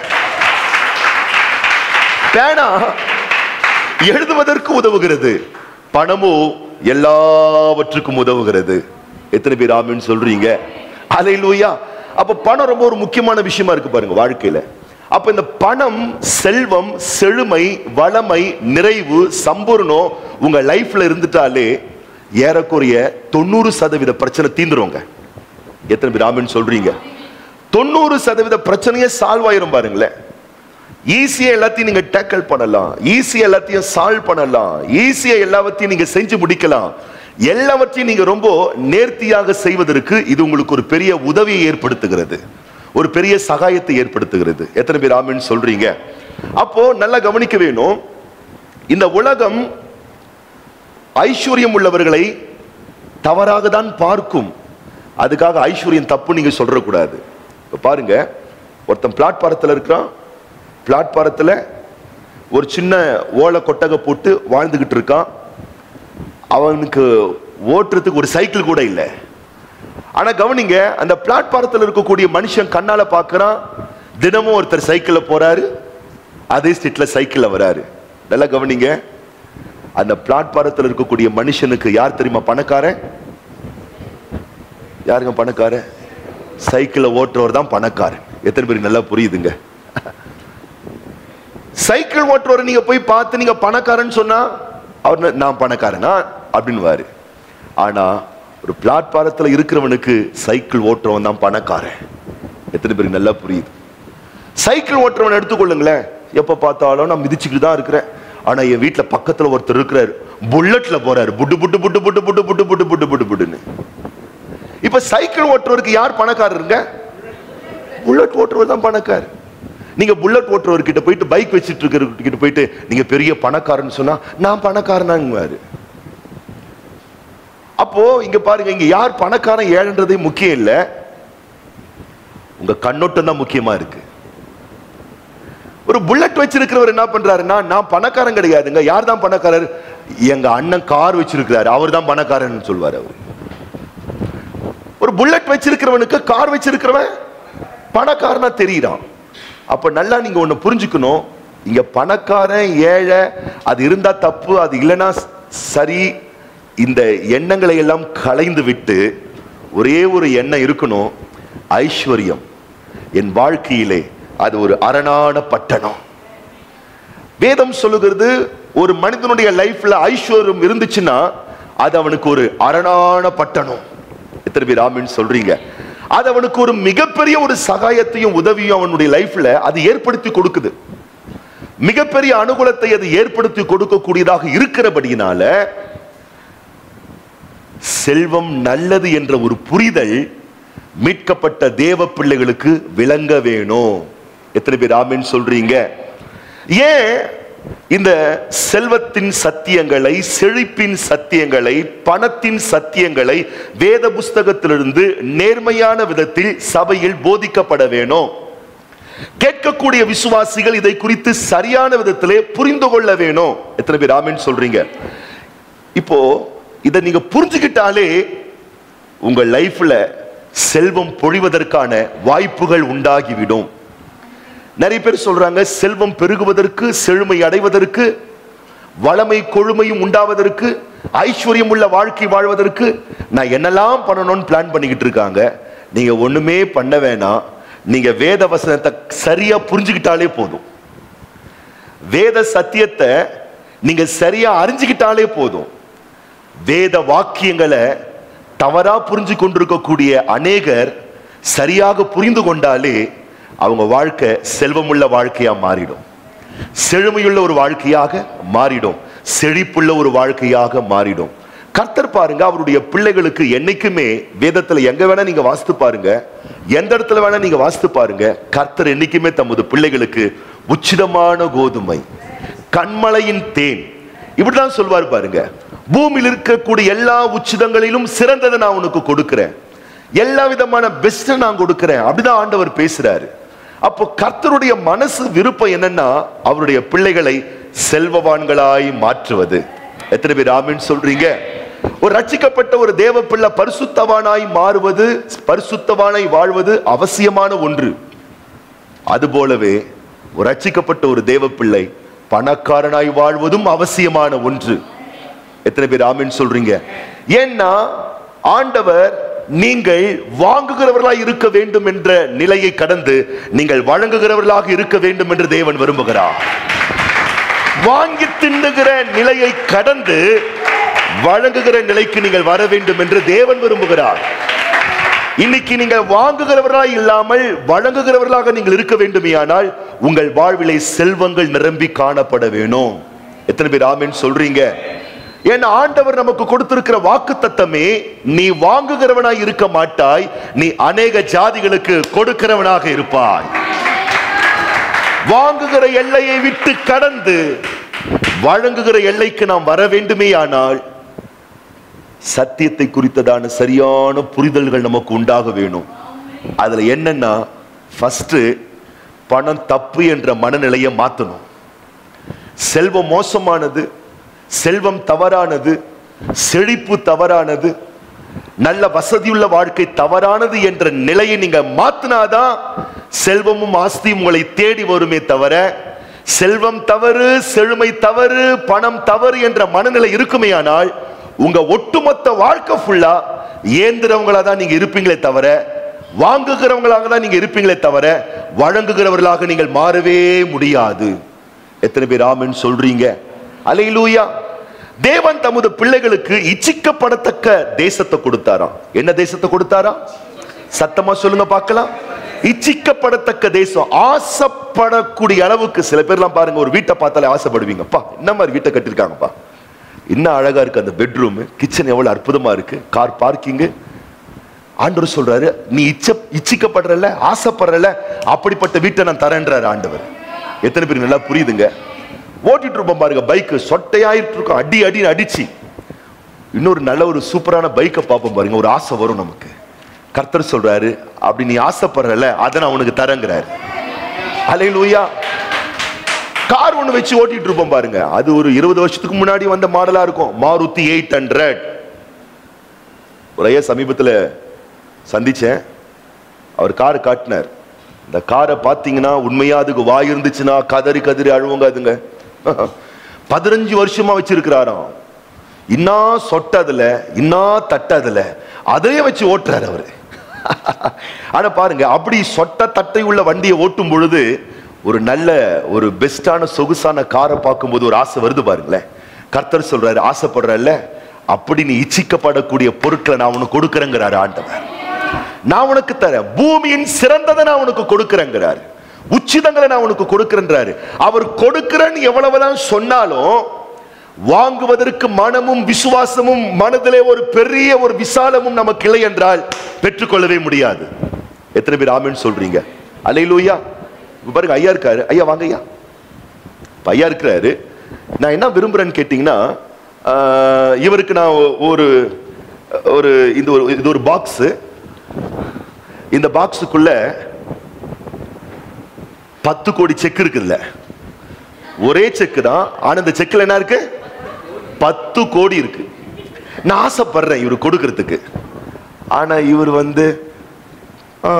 பேனா எழுதுவதற்கு உதவுகிறது பணமோ எல்லாவற்றுக்கும் உதவுகிறது எத்தனை பேர் ஆமின்னு சொல்றீங்க அலையிலூயா அப்ப பணம் ரொம்ப ஒரு முக்கியமான விஷயமா இருக்கு பாருங்க வாழ்க்கையில அப்ப இந்த பணம் செல்வம் செழுமை வளமை நிறைவு சம்பூர்ணம் உங்க லைஃப்ல இருந்துட்டாலே ஏறக்குறைய தொண்ணூறு சதவீத பிரச்சனை தீந்துருங்க எத்தனை பேர் ஆமின்னு சொல்றீங்க தொண்ணூறு சதவீத பிரச்சனையே சால்வ் ஆயிரும் பாருங்களேன் ஈஸியா எல்லாத்தையும் நீங்க டேக்கிள் பண்ணலாம் ஈஸியா எல்லாத்தையும் சால்வ் பண்ணலாம் ஈஸியா எல்லாவற்றையும் நீங்க செஞ்சு முடிக்கலாம் எல்லாவற்றையும் நீங்க ரொம்ப நேர்த்தியாக செய்வதற்கு இது உங்களுக்கு ஒரு பெரிய உதவியை ஏற்படுத்துகிறது ஒரு பெரிய சகாயத்தை ஏற்படுத்துகிறது எத்தனை பேர் ஆமின்னு சொல்றீங்க அப்போ நல்லா கவனிக்க வேணும் இந்த உலகம் ஐஸ்வர்யம் உள்ளவர்களை தவறாக தான் பார்க்கும் அதுக்காக ஐஸ்வர்யம் தப்பு நீங்க சொல்றக்கூடாது இப்ப பாருங்க ஒருத்தன் பிளாட்பாரத்தில் இருக்கிறான் பிளாட்பாரத்தில் ஒரு சின்ன ஓலை கொட்டகை போட்டு வாழ்ந்துகிட்டு இருக்கான் அவனுக்கு ஓட்டுறதுக்கு ஒரு சைக்கிள் கூட இல்லை ஆனா கவனிங்க அந்த பிளாட்பாரத்தில் இருக்கக்கூடிய மனுஷன் கண்ணால பார்க்கறான் தினமும் ஒருத்தர் சைக்கிள்ல போறாரு அதே ஸ்ட்ரீட்ல சைக்கிள்ல வராரு நல்லா கவனிங்க அந்த பிளாட்பாரத்தில் இருக்கக்கூடிய மனுஷனுக்கு யார் தெரியுமா பணக்காரன் யாருங்க பணக்காரன் சைக்கிளை ஓட்டுறவர் தான் பணக்காரன் எத்தனை பேருக்கு நல்லா புரியுதுங்க சைக்கிள் ஓட்டுறவரை நீங்க போய் பார்த்து நீங்க பணக்காரன் சொன்னா அவர் ந- நான் பணக்காரனா அப்படின்னுவாரு ஆனா ஒரு பிளாட்பாரத்துல இருக்கிறவனுக்கு சைக்கிள் ஓட்டுறவன் தான் பணக்காரன் எத்தனை பேருக்கு நல்லா புரியுது சைக்கிள் ஓட்டுறவன் எடுத்துக்கொள்ளுங்களேன் எப்ப பார்த்தாலும் நான் மிதிச்சுக்கிட்டு தான் இருக்கிறேன் ஆனா என் வீட்டுல பக்கத்துல ஒருத்தர் இருக்கிறாரு புல்லட்ல போறாரு புட்டு புட்டு புட்டு புட்டு புட்டு புட்டு புட்டு புட்டு புட்டு புட்டுன்னு இப்ப சைக்கிள் ஓட்டுறவருக்கு யார் பணக்காரருங்க புல்லட் ஓட்டுறவர் தான் பணக்காரர் நீங்க புல்லட் ஓட்டுறவர் கிட்ட போயிட்டு பைக் வச்சிட்டு இருக்கிற கிட்ட போயிட்டு நீங்க பெரிய பணக்காரன்னு சொன்னா நான் பணக்காரனாங்குவாரு அப்போ இங்க பாருங்க இங்க யார் பணக்காரன் ஏழன்றதே முக்கியம் இல்ல உங்க கண்ணோட்டம் தான் முக்கியமா இருக்கு ஒரு புல்லட் வச்சிருக்கிறவர் என்ன பண்றாருன்னா நான் பணக்காரன் கிடையாதுங்க யார் தான் பணக்காரர் எங்க அண்ணன் கார் வச்சிருக்கிறாரு அவர் தான் பணக்காரன் சொல்வார் அவர் ஒரு புல்லட் வச்சிருக்கிறவனுக்கு கார் வச்சிருக்கிறவன் பணக்காரனா தெரியுறான் அப்ப நல்லா நீங்க ஒண்ணு புரிஞ்சுக்கணும் இங்க பணக்காரன் ஏழை அது இருந்தா தப்பு அது இல்லைன்னா சரி இந்த எண்ணங்களை எல்லாம் களைந்து விட்டு ஒரே ஒரு எண்ணம் இருக்கணும் ஐஸ்வர்யம் என் வாழ்க்கையிலே அது ஒரு அரணான பட்டணம் வேதம் சொல்லுகிறது ஒரு மனிதனுடைய லைஃப்ல ஐஸ்வர்யம் இருந்துச்சுன்னா அது அவனுக்கு ஒரு அரணான பட்டணம் எத்தனை பேர் ஆமின்னு சொல்றீங்க அது அவனுக்கு ஒரு மிகப்பெரிய ஒரு சகாயத்தையும் உதவியும் அவனுடைய லைஃப்ல அது ஏற்படுத்தி கொடுக்குது மிகப்பெரிய அனுகூலத்தை அது ஏற்படுத்தி கொடுக்கக்கூடியதாக இருக்கிறபடியினால செல்வம் நல்லது என்ற ஒரு புரிதல் மீட்கப்பட்ட தேவ பிள்ளைகளுக்கு விளங்க வேணும் எத்தனை பேர் ஆமென் சொல்றீங்க ஏன் இந்த செல்வத்தின் சத்தியங்களை செழிப்பின் சத்தியங்களை பணத்தின் சத்தியங்களை வேத புஸ்தகத்திலிருந்து நேர்மையான விதத்தில் சபையில் போதிக்கப்பட வேணும் கேட்கக்கூடிய விசுவாசிகள் இதை குறித்து சரியான விதத்திலே புரிந்து கொள்ள வேணும் எத்தனை பேர் ஆமென் சொல்றீங்க இப்போ இதை நீங்க புரிஞ்சுக்கிட்டாலே உங்க லைஃப்ல செல்வம் பொழிவதற்கான வாய்ப்புகள் உண்டாகிவிடும் நிறைய பேர் சொல்றாங்க செல்வம் பெருகுவதற்கு செழுமை அடைவதற்கு வளமை கொழுமையும் உண்டாவதற்கு ஐஸ்வர்யம் உள்ள வாழ்க்கை வாழ்வதற்கு நான் என்னெல்லாம் பண்ணணும்னு பிளான் பண்ணிக்கிட்டு இருக்காங்க நீங்க ஒண்ணுமே பண்ண வேணாம் நீங்க வேத வசனத்தை சரியா புரிஞ்சுக்கிட்டாலே போதும் வேத சத்தியத்தை நீங்க சரியா அறிஞ்சுக்கிட்டாலே போதும் வேத வாக்கியங்களை தவறா புரிஞ்சு கொண்டிருக்கக்கூடிய அநேகர் சரியாக புரிந்து கொண்டாலே அவங்க வாழ்க்கை செல்வமுள்ள வாழ்க்கையா மாறிடும் செழுமையுள்ள ஒரு வாழ்க்கையாக மாறிடும் செழிப்புள்ள ஒரு வாழ்க்கையாக மாறிடும் கர்த்தர் பாருங்க அவருடைய பிள்ளைகளுக்கு என்னைக்குமே வேதத்துல எங்க வேணா நீங்க வாசித்து பாருங்க எந்த இடத்துல வேணா நீங்க வாசித்து பாருங்க கர்த்தர் என்னைக்குமே தமது பிள்ளைகளுக்கு உச்சிதமான கோதுமை கண்மலையின் தேன் இப்படிதான் சொல்வார் பாருங்க பூமியில் இருக்கக்கூடிய எல்லா உச்சிதங்களிலும் சிறந்ததை நான் உனக்கு கொடுக்கிறேன் எல்லா விதமான பெஸ்ட் நான் கொடுக்கிறேன் அப்படிதான் ஆண்டவர் பேசுறாரு அப்போ கர்த்தருடைய மனசு விருப்பம் என்னன்னா அவருடைய பிள்ளைகளை செல்வவான்களாய் மாற்றுவது எத்தனை பேர் ஆமீன் சொல்றீங்க ஒரு ரட்சிக்கப்பட்ட ஒரு தேவ பிள்ளை பரிசுத்தவானாய் மாறுவது பரிசுத்தவானாய் வாழ்வது அவசியமான ஒன்று அதுபோலவே ஒரு ரட்சிக்கப்பட்ட ஒரு தேவ பிள்ளை பணக்காரனாய் வாழ்வதும் அவசியமான ஒன்று எத்தனை பேர் ஆமென் சொல்றீங்க ஏன்னா ஆண்டவர் நீங்கள் வாங்குகிறவர்களாய் இருக்க வேண்டும் என்ற நிலையை கடந்து நீங்கள் வழங்குகிறவர்களாக இருக்க வேண்டும் என்று தேவன் விரும்புகிறார் வாங்கி தின்னுகிற நிலையை கடந்து வழங்குகிற நிலைக்கு நீங்கள் வர வேண்டும் என்று தேவன் விரும்புகிறார் இன்னைக்கு நீங்கள் வாங்குகிறவர்களாய் இல்லாமல் வழங்குகிறவர்களாக நீங்கள் இருக்க வேண்டுமேயானால் உங்கள் வாழ்விலை செல்வங்கள் நிரம்பி காணப்பட வேணும் எத்தனை பேர் ஆமென் சொல்றீங்க ஏன்னா ஆண்டவர் நமக்கு கொடுத்திருக்கிற வாக்கு தத்தமே நீ வாங்குகிறவனாய் இருக்க மாட்டாய் நீ அநேக ஜாதிகளுக்கு கொடுக்கிறவனாக இருப்பாய் வாங்குகிற எல்லையை விட்டு கடந்து வழங்குகிற எல்லைக்கு நாம் வர வேண்டுமேயானால் சத்தியத்தை குறித்ததான சரியான புரிதல்கள் நமக்கு உண்டாக வேணும் அதுல என்னன்னா ஃபர்ஸ்ட் பணம் தப்பு என்ற மனநிலையை மாத்தணும் செல்வம் மோசமானது செல்வம் தவறானது செழிப்பு தவறானது நல்ல வசதியுள்ள வாழ்க்கை தவறானது என்ற நிலையை நீங்க மாத்தினாதான் செல்வமும் ஆஸ்தியும் உங்களை தேடி வருமே தவிர செல்வம் தவறு செழுமை தவறு பணம் தவறு என்ற மனநிலை இருக்குமேயானால் உங்க ஒட்டுமொத்த வாழ்க்கை ஃபுல்லா ஏந்திரவங்களா தான் நீங்க இருப்பீங்களே தவிர வாங்குகிறவங்களாக தான் நீங்க இருப்பீங்களே தவிர வழங்குகிறவர்களாக நீங்கள் மாறவே முடியாது எத்தனை பேர் ஆமென் சொல்றீங்க அலையிலூயா தேவன் தமது பிள்ளைகளுக்கு இச்சிக்கப்படத்தக்க தேசத்தை கொடுத்தாராம் என்ன தேசத்தை கொடுத்தாராம் சத்தமா சொல்லுங்க பார்க்கலாம் இச்சிக்கப்படத்தக்க தேசம் ஆசைப்படக்கூடிய அளவுக்கு சில பேர்லாம் பாருங்க ஒரு வீட்டை பார்த்தாலே ஆசைப்படுவீங்கப்பா என்ன மாதிரி வீட்டை கட்டியிருக்காங்கப்பா இன்னும் அழகா இருக்கு அந்த பெட்ரூம் கிச்சன் எவ்வளவு அற்புதமா இருக்கு கார் பார்க்கிங் ஆண்டவர் சொல்றாரு நீ இச்ச இச்சிக்கப்படுறல ஆசைப்படுறல அப்படிப்பட்ட வீட்டை நான் தரேன்றாரு ஆண்டவர் எத்தனை பேருக்கு நல்லா புரியுதுங்க ஓட்டிட்டு இருப்போம் பாருங்க பைக் சொட்டையாயிட்டு இருக்கும் அடி அடின்னு அடிச்சு இன்னொரு நல்ல ஒரு சூப்பரான பைக்கை பார்ப்போம் பாருங்க ஒரு ஆசை வரும் நமக்கு கர்த்தர் சொல்றாரு அப்படி நீ ஆசைப்படுறல அதை நான் உனக்கு தரேங்கிறாரு அலையிலூயா கார் ஒண்ணு வச்சு ஓட்டிட்டு இருப்போம் பாருங்க அது ஒரு இருபது வருஷத்துக்கு முன்னாடி வந்த மாடலா இருக்கும் மாருதி எயிட் ஹண்ட்ரட் ஒரே சமீபத்துல சந்திச்சேன் அவர் காரை காட்டினார் இந்த காரை பார்த்தீங்கன்னா உண்மையா அதுக்கு வாய் இருந்துச்சுன்னா கதறி கதறி அழுவங்க அதுங்க பதினஞ்சு வருஷமா வச்சிருக்கிறாராம் இன்னா சொட்டதுல இன்னா தட்டதுல அதையே வச்சு ஓட்டுறாரு அவரு ஆனா பாருங்க அப்படி சொட்ட தட்டை உள்ள வண்டியை ஓட்டும் பொழுது ஒரு நல்ல ஒரு பெஸ்டான சொகுசான காரை பார்க்கும்போது ஒரு ஆசை வருது பாருங்களேன் கர்த்தர் சொல்றாரு ஆசைப்படுறல்ல அப்படி நீ இச்சிக்கப்படக்கூடிய பொருட்களை நான் உனக்கு கொடுக்கறேங்கிறாரு ஆண்டவர் நான் உனக்கு தரேன் பூமியின் சிறந்ததை நான் உனக்கு கொடுக்கறேங்கிறாரு உச்சிதங்களை நான் உனக்கு கொடுக்கிறேன்றாரு அவர் கொடுக்கிறேன்னு எவ்வளவுதான் சொன்னாலும் வாங்குவதற்கு மனமும் விசுவாசமும் மனதிலே ஒரு பெரிய ஒரு விசாலமும் நமக்கு இல்லை என்றால் பெற்றுக்கொள்ளவே முடியாது எத்தனை பேர் ஆமென்னு சொல்றீங்க அலையிலூயா இப்ப பாருங்க ஐயா இருக்காரு ஐயா வாங்க ஐயா இப்ப ஐயா இருக்கிறாரு நான் என்ன விரும்புறேன்னு கேட்டீங்கன்னா ஆஹ், இவருக்கு நான் ஒரு ஒரு இந்த ஒரு இது ஒரு பாக்ஸ் இந்த பாக்ஸுக்குள்ள பத்து கோடி செக் இருக்குதுல்ல ஒரே செக்கு தான் ஆனா இந்த செக்ல என்ன இருக்கு பத்து கோடி இருக்கு நான் ஆசைப்படுறேன் இவர் கொடுக்கறதுக்கு ஆனா இவர் வந்து ஆ,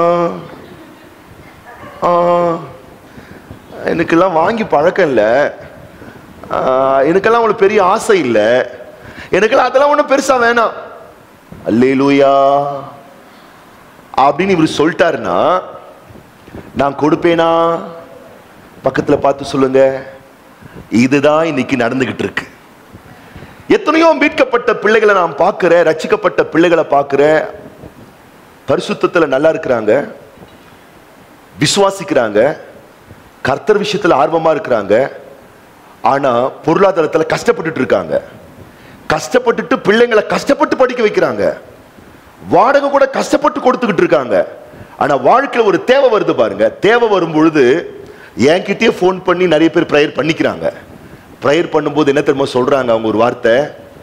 ஆ, எனக்கெல்லாம் வாங்கி பழக்கம் இல்லை எனக்கெல்லாம் அவ்வளவு பெரிய ஆசை இல்லை எனக்கெல்லாம் அதெல்லாம் ஒன்றும் பெருசா வேணாம் அல்லேலூயா அப்படின்னு இவர் சொல்லிட்டாருன்னா நான் கொடுப்பேனா பக்கத்துல பார்த்து சொல்லுங்க இதுதான் இன்னைக்கு நடந்துகிட்டு இருக்கு எத்தனையோ மீட்கப்பட்ட பிள்ளைகளை நான் பார்க்கிறேன் ரட்சிக்கப்பட்ட பிள்ளைகளை பார்க்கிறேன் பரிசுத்தத்துல நல்லா இருக்கிறாங்க விசுவாசிக்கிறாங்க கர்த்தர் விஷயத்துல ஆர்வமா இருக்கிறாங்க ஆனா பொருளாதாரத்துல கஷ்டப்பட்டுட்டு இருக்காங்க கஷ்டப்பட்டுட்டு பிள்ளைங்களை கஷ்டப்பட்டு படிக்க வைக்கிறாங்க வாடகை கூட கஷ்டப்பட்டு கொடுத்துக்கிட்டு இருக்காங்க ஆனா வாழ்க்கையில ஒரு தேவை வருது பாருங்க தேவை வரும் பொழுது என்கிட்டயே ஃபோன் பண்ணி நிறைய பேர் ப்ரேயர் பண்ணிக்கிறாங்க ப்ரேயர் பண்ணும்போது என்ன தெரியுமா சொல்றாங்க அவங்க ஒரு வார்த்தை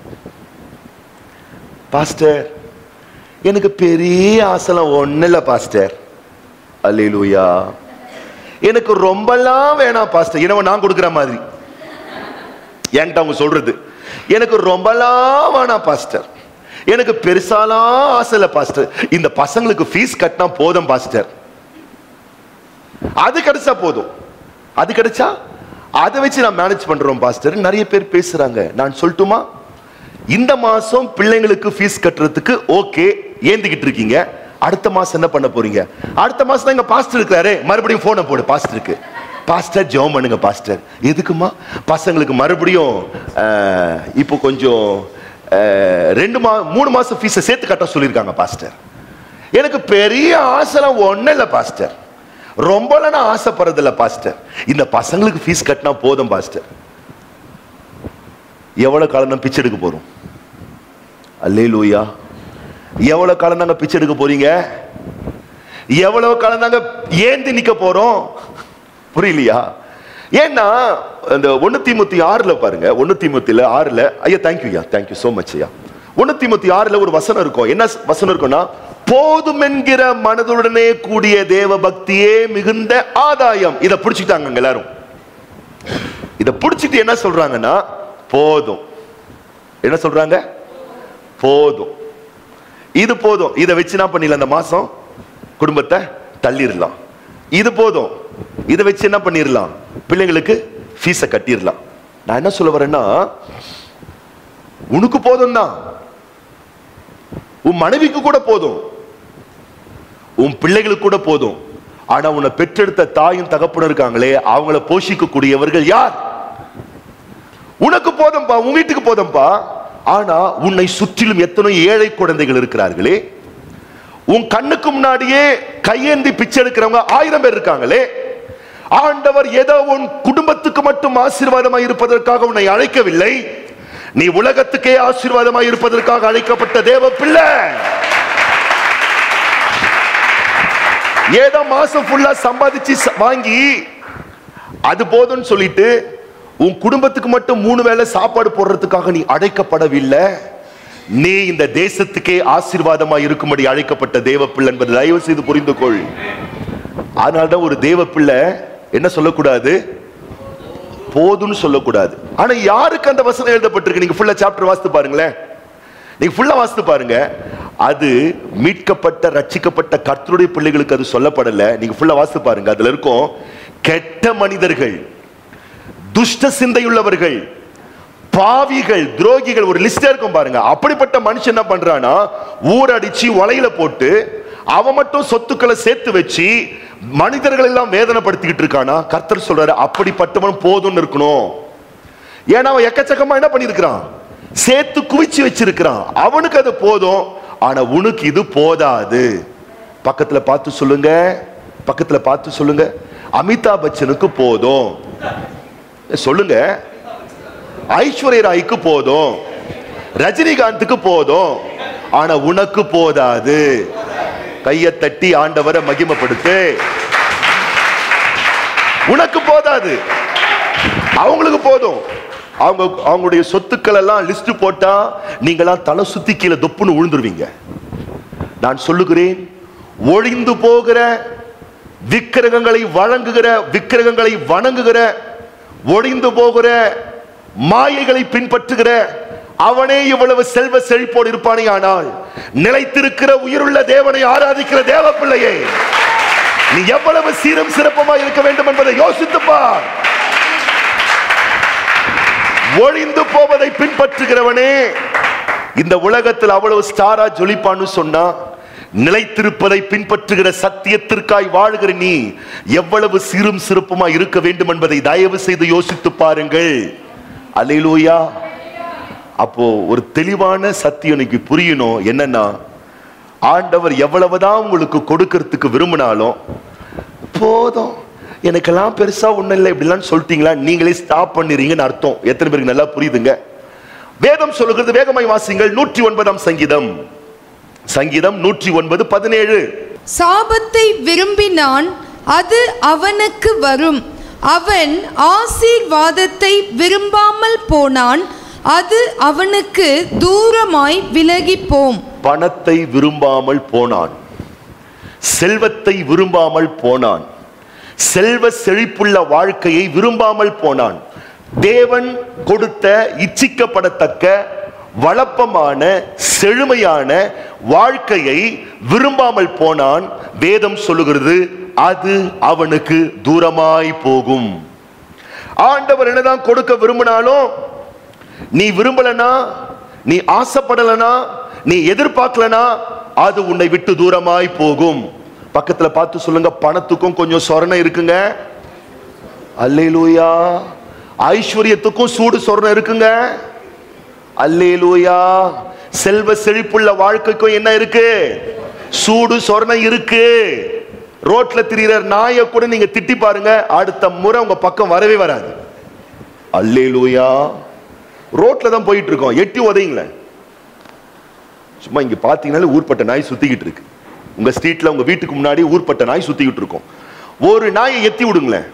பாஸ்டர் எனக்கு பெரிய ஆசைலாம் ஒன்றும் இல்லை பாஸ்டர் அல்லேலூயா எனக்கு ரொம்பலாம் வேணாம் பாஸ்டர் என்னவோ நான் கொடுக்குற மாதிரி என்கிட்ட அவங்க சொல்றது எனக்கு ரொம்பலாம் வேணாம் பாஸ்டர் எனக்கு பெருசாலாம் ஆசை இல்லை பாஸ்டர் இந்த பசங்களுக்கு ஃபீஸ் கட்டினா போதும் பாஸ்டர் அது கிடைச்சா போதும் அது கிடைச்சா அதை வச்சு நான் மேனேஜ் பண்றோம் பாஸ்டர் நிறைய பேர் பேசுறாங்க நான் சொல்லட்டுமா இந்த மாசம் பிள்ளைங்களுக்கு ஃபீஸ் கட்டுறதுக்கு ஓகே ஏந்திக்கிட்டு இருக்கீங்க அடுத்த மாசம் என்ன பண்ண போறீங்க அடுத்த மாசம் தான் எங்க பாஸ்டர் இருக்கிறாரு மறுபடியும் போனை போடு பாஸ்டருக்கு பாஸ்டர் ஜெபம் பண்ணுங்க பாஸ்டர் எதுக்குமா பசங்களுக்கு மறுபடியும் அஹ், இப்போ கொஞ்சம் அஹ், ரெண்டு மா மூணு மாசம் ஃபீஸை சேர்த்து கட்ட சொல்லியிருக்காங்க பாஸ்டர் எனக்கு பெரிய ஆசைலாம் ஒன்றும் இல்லை பாஸ்டர் ரொம்பலாம் நான் ஆசைப்படுறதில்ல பாஸ்டர் இந்த பசங்களுக்கு ஃபீஸ் கட்டினா போதும் பாஸ்டர் எவ்வளவு காலம் தான் பிச்சை எடுக்க போறோம் அல்லேலூயா எவ்வளவு காலம் தாங்க பிச்சை எடுக்க போறீங்க எவ்வளவு காலம் தாங்க ஏந்தி நிக்க போறோம் புரியலையா ஏன்னா அந்த ஒண்ணு தீமுத்தி ஆறுல பாருங்க ஒண்ணு தீமுத்தில ஆறுல ஐயா தேங்க்யூ ஐயா தேங்க்யூ சோ மச் ஐயா ஒண்ணு தீமுத்தி ஆறுல ஒரு வசனம் இருக்கும் என்ன வசனம் இருக்கும்னா போதும் என்கிற மனதுடனே கூடிய தேவ பக்தியே மிகுந்த ஆதாயம் இதை பிடிச்சிட்டாங்க எல்லாரும் இதை பிடிச்சிட்டு என்ன சொல்றாங்கன்னா போதும் என்ன சொல்றாங்க போதும் இது போதும் இதை வச்சு என்ன பண்ணிடலாம் அந்த மாசம் குடும்பத்தை தள்ளிடலாம் இது போதும் இதை வச்சு என்ன பண்ணிடலாம் பிள்ளைங்களுக்கு ஃபீஸை கட்டிடலாம் நான் என்ன சொல்ல வரேன்னா உனக்கு போதும் தான் உன் மனைவிக்கு கூட போதும் உன் பிள்ளைகளுக்கு கூட போதும் ஆனா உன்னை பெற்றெடுத்த தாயும் தகப்பனும் இருக்காங்களே அவங்கள போஷிக்கக்கூடியவர்கள் யார் உனக்கு போதும்பா உன் வீட்டுக்கு போதும்பா ஆனா உன்னை சுற்றிலும் எத்தனை ஏழை குழந்தைகள் இருக்கிறார்களே உன் கண்ணுக்கு முன்னாடியே கையேந்தி பிச்சை எடுக்கிறவங்க ஆயிரம் பேர் இருக்காங்களே ஆண்டவர் ஏதோ உன் குடும்பத்துக்கு மட்டும் ஆசீர்வாதமாய் இருப்பதற்காக உன்னை அழைக்கவில்லை நீ உலகத்துக்கே ஆசீர்வாதமாய் இருப்பதற்காக அழைக்கப்பட்ட தேவ பிள்ளை ஏதோ மாசம் ஃபுல்லா சம்பாதிச்சு ச- வாங்கி அது போதும்னு சொல்லிட்டு உன் குடும்பத்துக்கு மட்டும் மூணு வேளை சாப்பாடு போடுறதுக்காக நீ அழைக்கப்படவில்லை நீ இந்த தேசத்துக்கே ஆசீர்வாதமாய் இருக்கும்படி அழைக்கப்பட்ட தேவ பிள்ளை என்பதை தயவு செய்து புரிந்து கொள் அதனால்தான் ஒரு தேவ பிள்ளை என்ன சொல்லக்கூடாது போதும்னு சொல்லக்கூடாது ஆனா யாருக்கு அந்த வசனம் எழுதப்பட்டிருக்கு நீங்க ஃபுல்லா சாப்டர் வாசித்து பாருங்களேன் நீங்க ஃபுல்லா வாசித்து பாருங்க அது மீட்கப்பட்ட ரட்சிக்கப்பட்ட கர்த்தருடைய பிள்ளைகளுக்கு அது சொல்லப்படல நீங்க ஃபுல்லா வாசித்து பாருங்க அதுல இருக்கும் கெட்ட மனிதர்கள் துஷ்ட சிந்தையுள்ளவர்கள் பாவிகள் துரோகிகள் ஒரு லிஸ்டா இருக்கும் பாருங்க அப்படிப்பட்ட மனுஷன் என்ன பண்றானா ஊரடிச்சு வலையில போட்டு அவன் மட்டும் சொத்துக்களை சேர்த்து வச்சு மனிதர்கள் எல்லாம் வேதனைப்படுத்திக்கிட்டு இருக்கானா கர்த்தர் சொல்றாரு அப்படிப்பட்டவன் போதும்னு இருக்கணும் ஏன்னா அவன் எக்கச்சக்கமா என்ன பண்ணிருக்கிறான் சேர்த்து குவிச்சு வச்சிருக்கிறான் அவனுக்கு அது போதும் ஆனா உனக்கு இது போதாது பக்கத்துல பார்த்து சொல்லுங்க பக்கத்துல பார்த்து சொல்லுங்க அமிதாப் பச்சனுக்கு போதும் சொல்லுங்க ஐஸ்வர்ய ராய்க்கு போதும் ரஜினிகாந்துக்கு போதும் ஆனா உனக்கு போதாது கையை தட்டி ஆண்டவரை மகிமைப்படுத்து உனக்கு போதாது அவங்களுக்கு போதும் அவங்க அவங்களுடைய சொத்துக்கள் எல்லாம் லிஸ்ட் போட்டா நீங்களாம் தலை சுத்தி கீழே தொப்புன்னு விழுந்துருவீங்க நான் சொல்லுகிறேன் ஒழிந்து போகிற விக்கிரகங்களை வழங்குகிற விக்கிரகங்களை வணங்குகிற ஒழிந்து போகிற மாயைகளை பின்பற்றுகிற அவனே இவ்வளவு செல்வ செழிப்போடு இருப்பானே ஆனால் நிலைத்திருக்கிற உயிருள்ள தேவனை ஆராதிக்கிற தேவ பிள்ளையே நீ எவ்வளவு சீரம் சிறப்பமா இருக்க வேண்டும் என்பதை யோசித்து பார் ஒழிந்து போவதை பின்பற்றுகிறவனே இந்த உலகத்தில் அவ்வளவு ஸ்டாரா ஜொலிப்பான்னு சொன்னா நிலைத்திருப்பதை பின்பற்றுகிற சத்தியத்திற்காய் வாழ்கிற நீ எவ்வளவு சீரும் சிறப்புமா இருக்க வேண்டும் என்பதை தயவு செய்து யோசித்து பாருங்கள் அல்லேலூயா அப்போ ஒரு தெளிவான சத்தியம் இன்னைக்கு புரியணும் என்னன்னா ஆண்டவர் எவ்வளவுதான் உங்களுக்கு கொடுக்கறதுக்கு விரும்பினாலும் போதும் எனக்கெல்லாம் பெருசா ஒண்ணும் இல்லை இப்படிலாம் சொல்லிட்டீங்களா நீங்களே ஸ்டாப் பண்ணிடுறீங்கன்னு அர்த்தம் எத்தனை பேருக்கு நல்லா புரியுதுங்க வேதம் சொல்லுகிறது வேகமாய் வாசிங்கள் நூற்றி ஒன்பதாம் சங்கீதம் சங்கீதம் நூற்றி ஒன்பது பதினேழு சாபத்தை விரும்பினான் அது அவனுக்கு வரும் அவன் ஆசீர்வாதத்தை விரும்பாமல் போனான் அது அவனுக்கு தூரமாய் விலகிப் போம் பணத்தை விரும்பாமல் போனான் செல்வத்தை விரும்பாமல் போனான் செல்வ செழிப்புள்ள வாழ்க்கையை விரும்பாமல் போனான் தேவன் கொடுத்த இச்சிக்கப்படத்தக்க வளப்பமான செழுமையான வாழ்க்கையை விரும்பாமல் போனான் வேதம் சொல்லுகிறது அது அவனுக்கு தூரமாய் போகும் ஆண்டவர் என்னதான் கொடுக்க விரும்பினாலும் நீ விரும்பலனா நீ ஆசைப்படலனா நீ எதிர்பார்க்கலனா அது உன்னை விட்டு தூரமாய் போகும் பக்கத்துல பார்த்து சொல்லுங்க பணத்துக்கும் கொஞ்சம் சொரணை இருக்குங்க அல்லேலூயா ஐஸ்வர்யத்துக்கும் சூடு சொரணை இருக்குங்க அல்லேலூயா செல்வ செழிப்புள்ள வாழ்க்கைக்கும் என்ன இருக்கு சூடு சொரணை இருக்கு ரோட்ல திரியிற நாயை கூட நீங்க திட்டி பாருங்க அடுத்த முறை உங்க பக்கம் வரவே வராது அல்லேலூயா ரோட்ல தான் போயிட்டு இருக்கோம் எட்டி உதைங்களேன் சும்மா இங்க பாத்தீங்கன்னாலே ஊர்பட்ட நாய் சுத்திக்கிட்டு இருக்கு உங்க ஸ்ட்ரீட்ல உங்க வீட்டுக்கு முன்னாடி ஊர்பட்ட நாய் சுத்திக்கிட்டு இருக்கும் ஒரு நாயை எத்தி விடுங்களேன்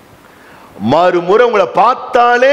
மறுமுறை உங்களை பார்த்தாலே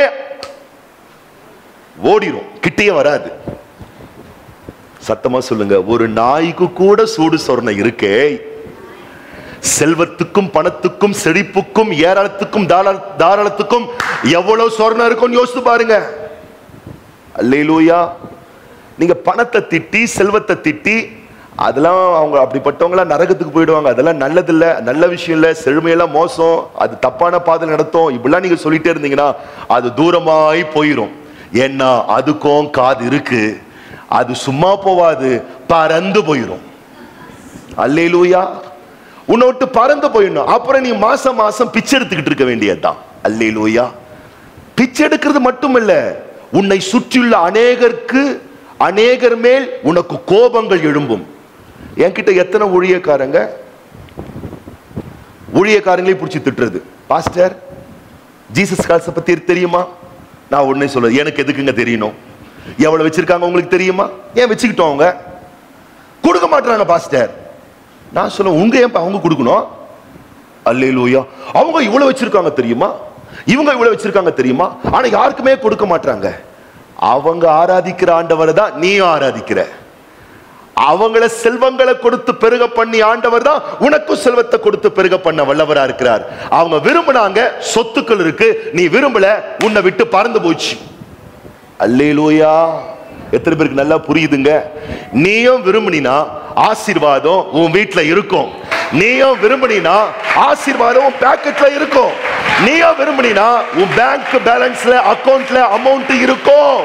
ஓடிரும் கிட்டே வராது சத்தமா சொல்லுங்க ஒரு நாய்க்கு கூட சூடு சொரணை இருக்கே செல்வத்துக்கும் பணத்துக்கும் செழிப்புக்கும் ஏராளத்துக்கும் தாராள- தாராளத்துக்கும் எவ்வளவு சொரணம் இருக்கும்னு யோசித்து பாருங்க அல்லேலூயா நீங்க பணத்தை திட்டி செல்வத்தை திட்டி அதெல்லாம் அவங்க அப்படிப்பட்டவங்களாம் நரகத்துக்கு போயிடுவாங்க அதெல்லாம் நல்லதில்ல நல்ல விஷயம் இல்ல செழுமையெல்லாம் மோசம் அது தப்பான பாதை நடத்தும் இப்படிலாம் நீங்க சொல்லிட்டே இருந்தீங்கன்னா அது தூரமாய் போயிடும் ஏன்னா அதுக்கும் காது இருக்கு அது சும்மா போவாது பறந்து போயிடும் அல்லேலூயா உன்னை விட்டு பறந்து போயிடணும் அப்புறம் நீ மாசம் மாசம் பிச்சை எடுத்துக்கிட்டு இருக்க வேண்டியதுதான் அல்லேலூயா பிச்சை எடுக்கிறது மட்டுமல்ல உன்னை சுற்றியுள்ள அநேகருக்கு அநேகர் மேல் உனக்கு கோபங்கள் எழும்பும் என்கிட்ட எத்தனை ஊழியக்காரங்க ஊழியக்காரங்களே பிடிச்சி திட்டுறது பாஸ்டர் ஜீசஸ் கால்ஸை பத்தி தெரியுமா நான் உடனே சொல்ல எனக்கு எதுக்குங்க தெரியணும் எவ்வளவு வச்சிருக்காங்க உங்களுக்கு தெரியுமா ஏன் வச்சுக்கிட்டோம் அவங்க கொடுக்க மாட்டாங்க பாஸ்டர் நான் சொல்லுவேன் உங்க ஏன் அவங்க கொடுக்கணும் அல்லேலூயா அவங்க இவ்வளவு வச்சிருக்காங்க தெரியுமா இவங்க இவ்வளவு வச்சிருக்காங்க தெரியுமா ஆனா யாருக்குமே கொடுக்க மாட்டாங்க அவங்க ஆராதிக்கிற ஆண்டவரை தான் நீயும் ஆராதிக்கிற அவங்கள செல்வங்களை கொடுத்து பெருக பண்ணி ஆண்டவர் தான் உனக்கும் செல்வத்தை கொடுத்து பெருக பண்ண வல்லவரா இருக்கிறார் அவங்க விரும்பினாங்க சொத்துக்கள் இருக்கு நீ விரும்பல உன்னை விட்டு பறந்து போச்சு அல்லேலூயா எத்தனை பேருக்கு நல்லா புரியுதுங்க நீயும் விரும்பினா ஆசீர்வாதம் உன் வீட்ல இருக்கும் நீயும் விரும்பினா ஆசீர்வாதம் உன் பாக்கெட்ல இருக்கும் நீயும் விரும்பினா உன் பேங்க் பேலன்ஸ்ல அக்கவுண்ட்ல அமௌண்ட் இருக்கும்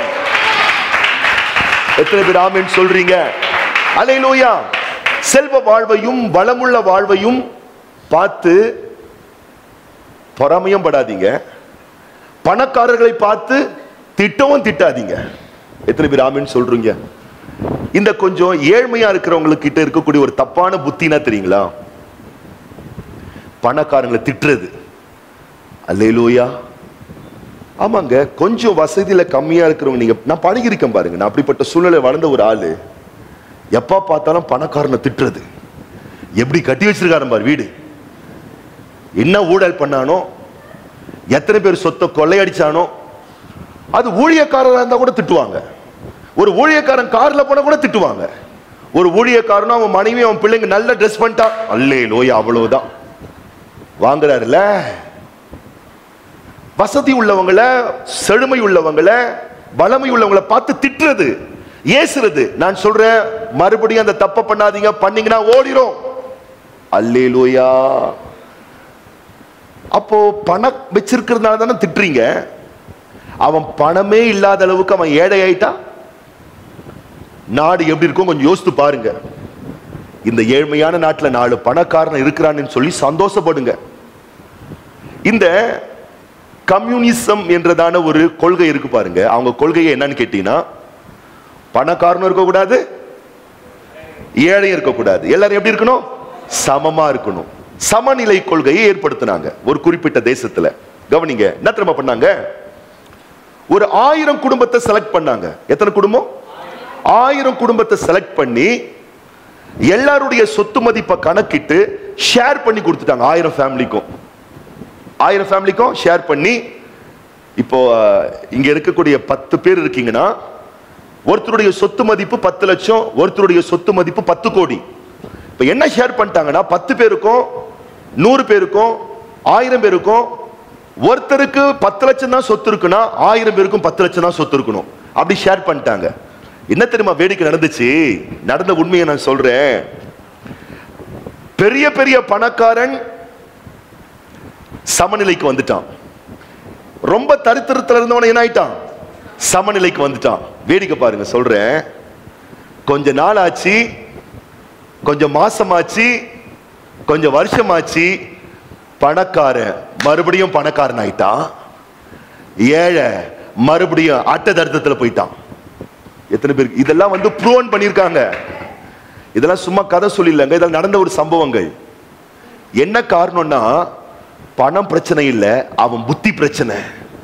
எத்தனை பேர் ஆமென் சொல்றீங்க அல்லேலூயா செல்வ வாழ்வையும் வளமுள்ள வாழ்வையும் பார்த்து பொறாமையும் படாதீங்க பணக்காரர்களை பார்த்து திட்டவும் திட்டாதீங்க எத்தனை பேர் ஆமென் சொல்றீங்க இந்த கொஞ்சம் ஏழ்மையா இருக்கிறவங்களுக்கு கிட்ட இருக்கக்கூடிய ஒரு தப்பான புத்தினா தெரியுங்களா பணக்காரங்களை திட்டுறது அல்லேலூயா ஆமாங்க கொஞ்சம் வசதியில கம்மியா இருக்கிறவங்க நீங்க நான் பழகிருக்கேன் பாருங்க நான் அப்படிப்பட்ட சூழ்நிலை வளர்ந்த ஒரு ஆளு எப்ப பார்த்தாலும் பணக்காரனை திட்டுறது எப்படி கட்டி வச்சிருக்காரு பாரு வீடு என்ன ஊழல் பண்ணானோ எத்தனை பேர் சொத்தை கொள்ளையடிச்சானோ அது ஊழியக்காரரா இருந்தா கூட திட்டுவாங்க ஒரு ஊழியக்காரன் கார்ல போனா கூட திட்டுவாங்க ஒரு ஊழியக்காரனும் அவன் மனைவி அவன் பிள்ளைங்க நல்ல ட்ரெஸ் பண்ணிட்டான் அல்லே லோய் அவ்வளவுதான் வாங்குறாருல வசதி உள்ளவங்கள செழுமை உள்ளவங்கள வளமை உள்ளவங்கள பார்த்து திட்டுறது ஏசுறது நான் சொல்றேன் மறுபடியும் அந்த தப்பை பண்ணாதீங்க பண்ணீங்கன்னா ஓடிரும் அல்லேலூயா அப்போ பணம் வச்சிருக்கிறதுனால தானே திட்டுறீங்க அவன் பணமே இல்லாத அளவுக்கு அவன் ஏழை ஆயிட்டான் நாடு எப்படி இருக்கும் கொஞ்சம் யோசித்து பாருங்க இந்த ஏழ்மையான நாட்டுல நாலு பணக்காரன் இருக்கிறான்னு சொல்லி சந்தோஷப்படுங்க இந்த கம்யூனிசம் என்றதான ஒரு கொள்கை இருக்கு பாருங்க அவங்க கொள்கையை என்னன்னு கேட்டீங்கன்னா பணக்காரனும் இருக்கக்கூடாது ஏழையும் இருக்கக்கூடாது எல்லாரும் எப்படி இருக்கணும் சமமா இருக்கணும் சமநிலை கொள்கையை ஏற்படுத்தினாங்க ஒரு குறிப்பிட்ட தேசத்துல கவனிங்க என்ன திரும்ப பண்ணாங்க ஒரு ஆயிரம் குடும்பத்தை செலக்ட் பண்ணாங்க எத்தனை குடும்பம் ஆயிரம் குடும்பத்தை செலக்ட் பண்ணி எல்லாருடைய சொத்து மதிப்பை கணக்கிட்டு ஷேர் பண்ணி கொடுத்துட்டாங்க ஆயிரம் ஃபேமிலிக்கும் ஆயிரம் ஃபேமிலிக்கும் ஷேர் பண்ணி இப்போ அஹ், இங்க இருக்கக்கூடிய பத்து பேர் இருக்கீங்கன்னா ஒருத்தருடைய சொத்து மதிப்பு பத்து லட்சம் ஒருத்தருடைய சொத்து மதிப்பு பத்து கோடி இப்போ என்ன ஷேர் பண்ணிட்டாங்கன்னா பத்து பேருக்கும் நூறு பேருக்கும் ஆயிரம் பேருக்கும் ஒருத்தருக்கு பத்து லட்சம் தான் சொத்து இருக்குன்னா ஆயிரம் பேருக்கும் பத்து லட்சம் தான் சொத்து இருக்கணும் அப்படி ஷேர் பண்ணிட்டாங்க என்ன தெரியுமா வேடிக்கை நடந்துச்சு நடந்த உண்மையை நான் சொல்றேன் பெரிய பெரிய பணக்காரன் சமநிலைக்கு வந்துட்டான் ரொம்ப தரித்திரத்துல இருந்தவன என்ன ஆயிட்டான் சமநிலைக்கு வந்துட்டான் வேடிக்கை பாருங்க சொல்றேன் கொஞ்ச நாள் ஆச்சு கொஞ்சம் மாசமாச்சு கொஞ்சம் வருஷமாச்சு பணக்காரன் மறுபடியும் பணக்காரன் ஆயிட்டான் ஏழை மறுபடியும் அட்ட தரித்திரத்துல போயிட்டான் எத்தனை பேருக்கு இதெல்லாம் வந்து ப்ரூவன் பண்ணியிருக்காங்க இதெல்லாம் சும்மா கதை சொல்லிடலங்க இதெல்லாம் நடந்த ஒரு சம்பவங்கள் என்ன காரணம்னா பணம் பிரச்சனை இல்லை அவன் புத்தி பிரச்சனை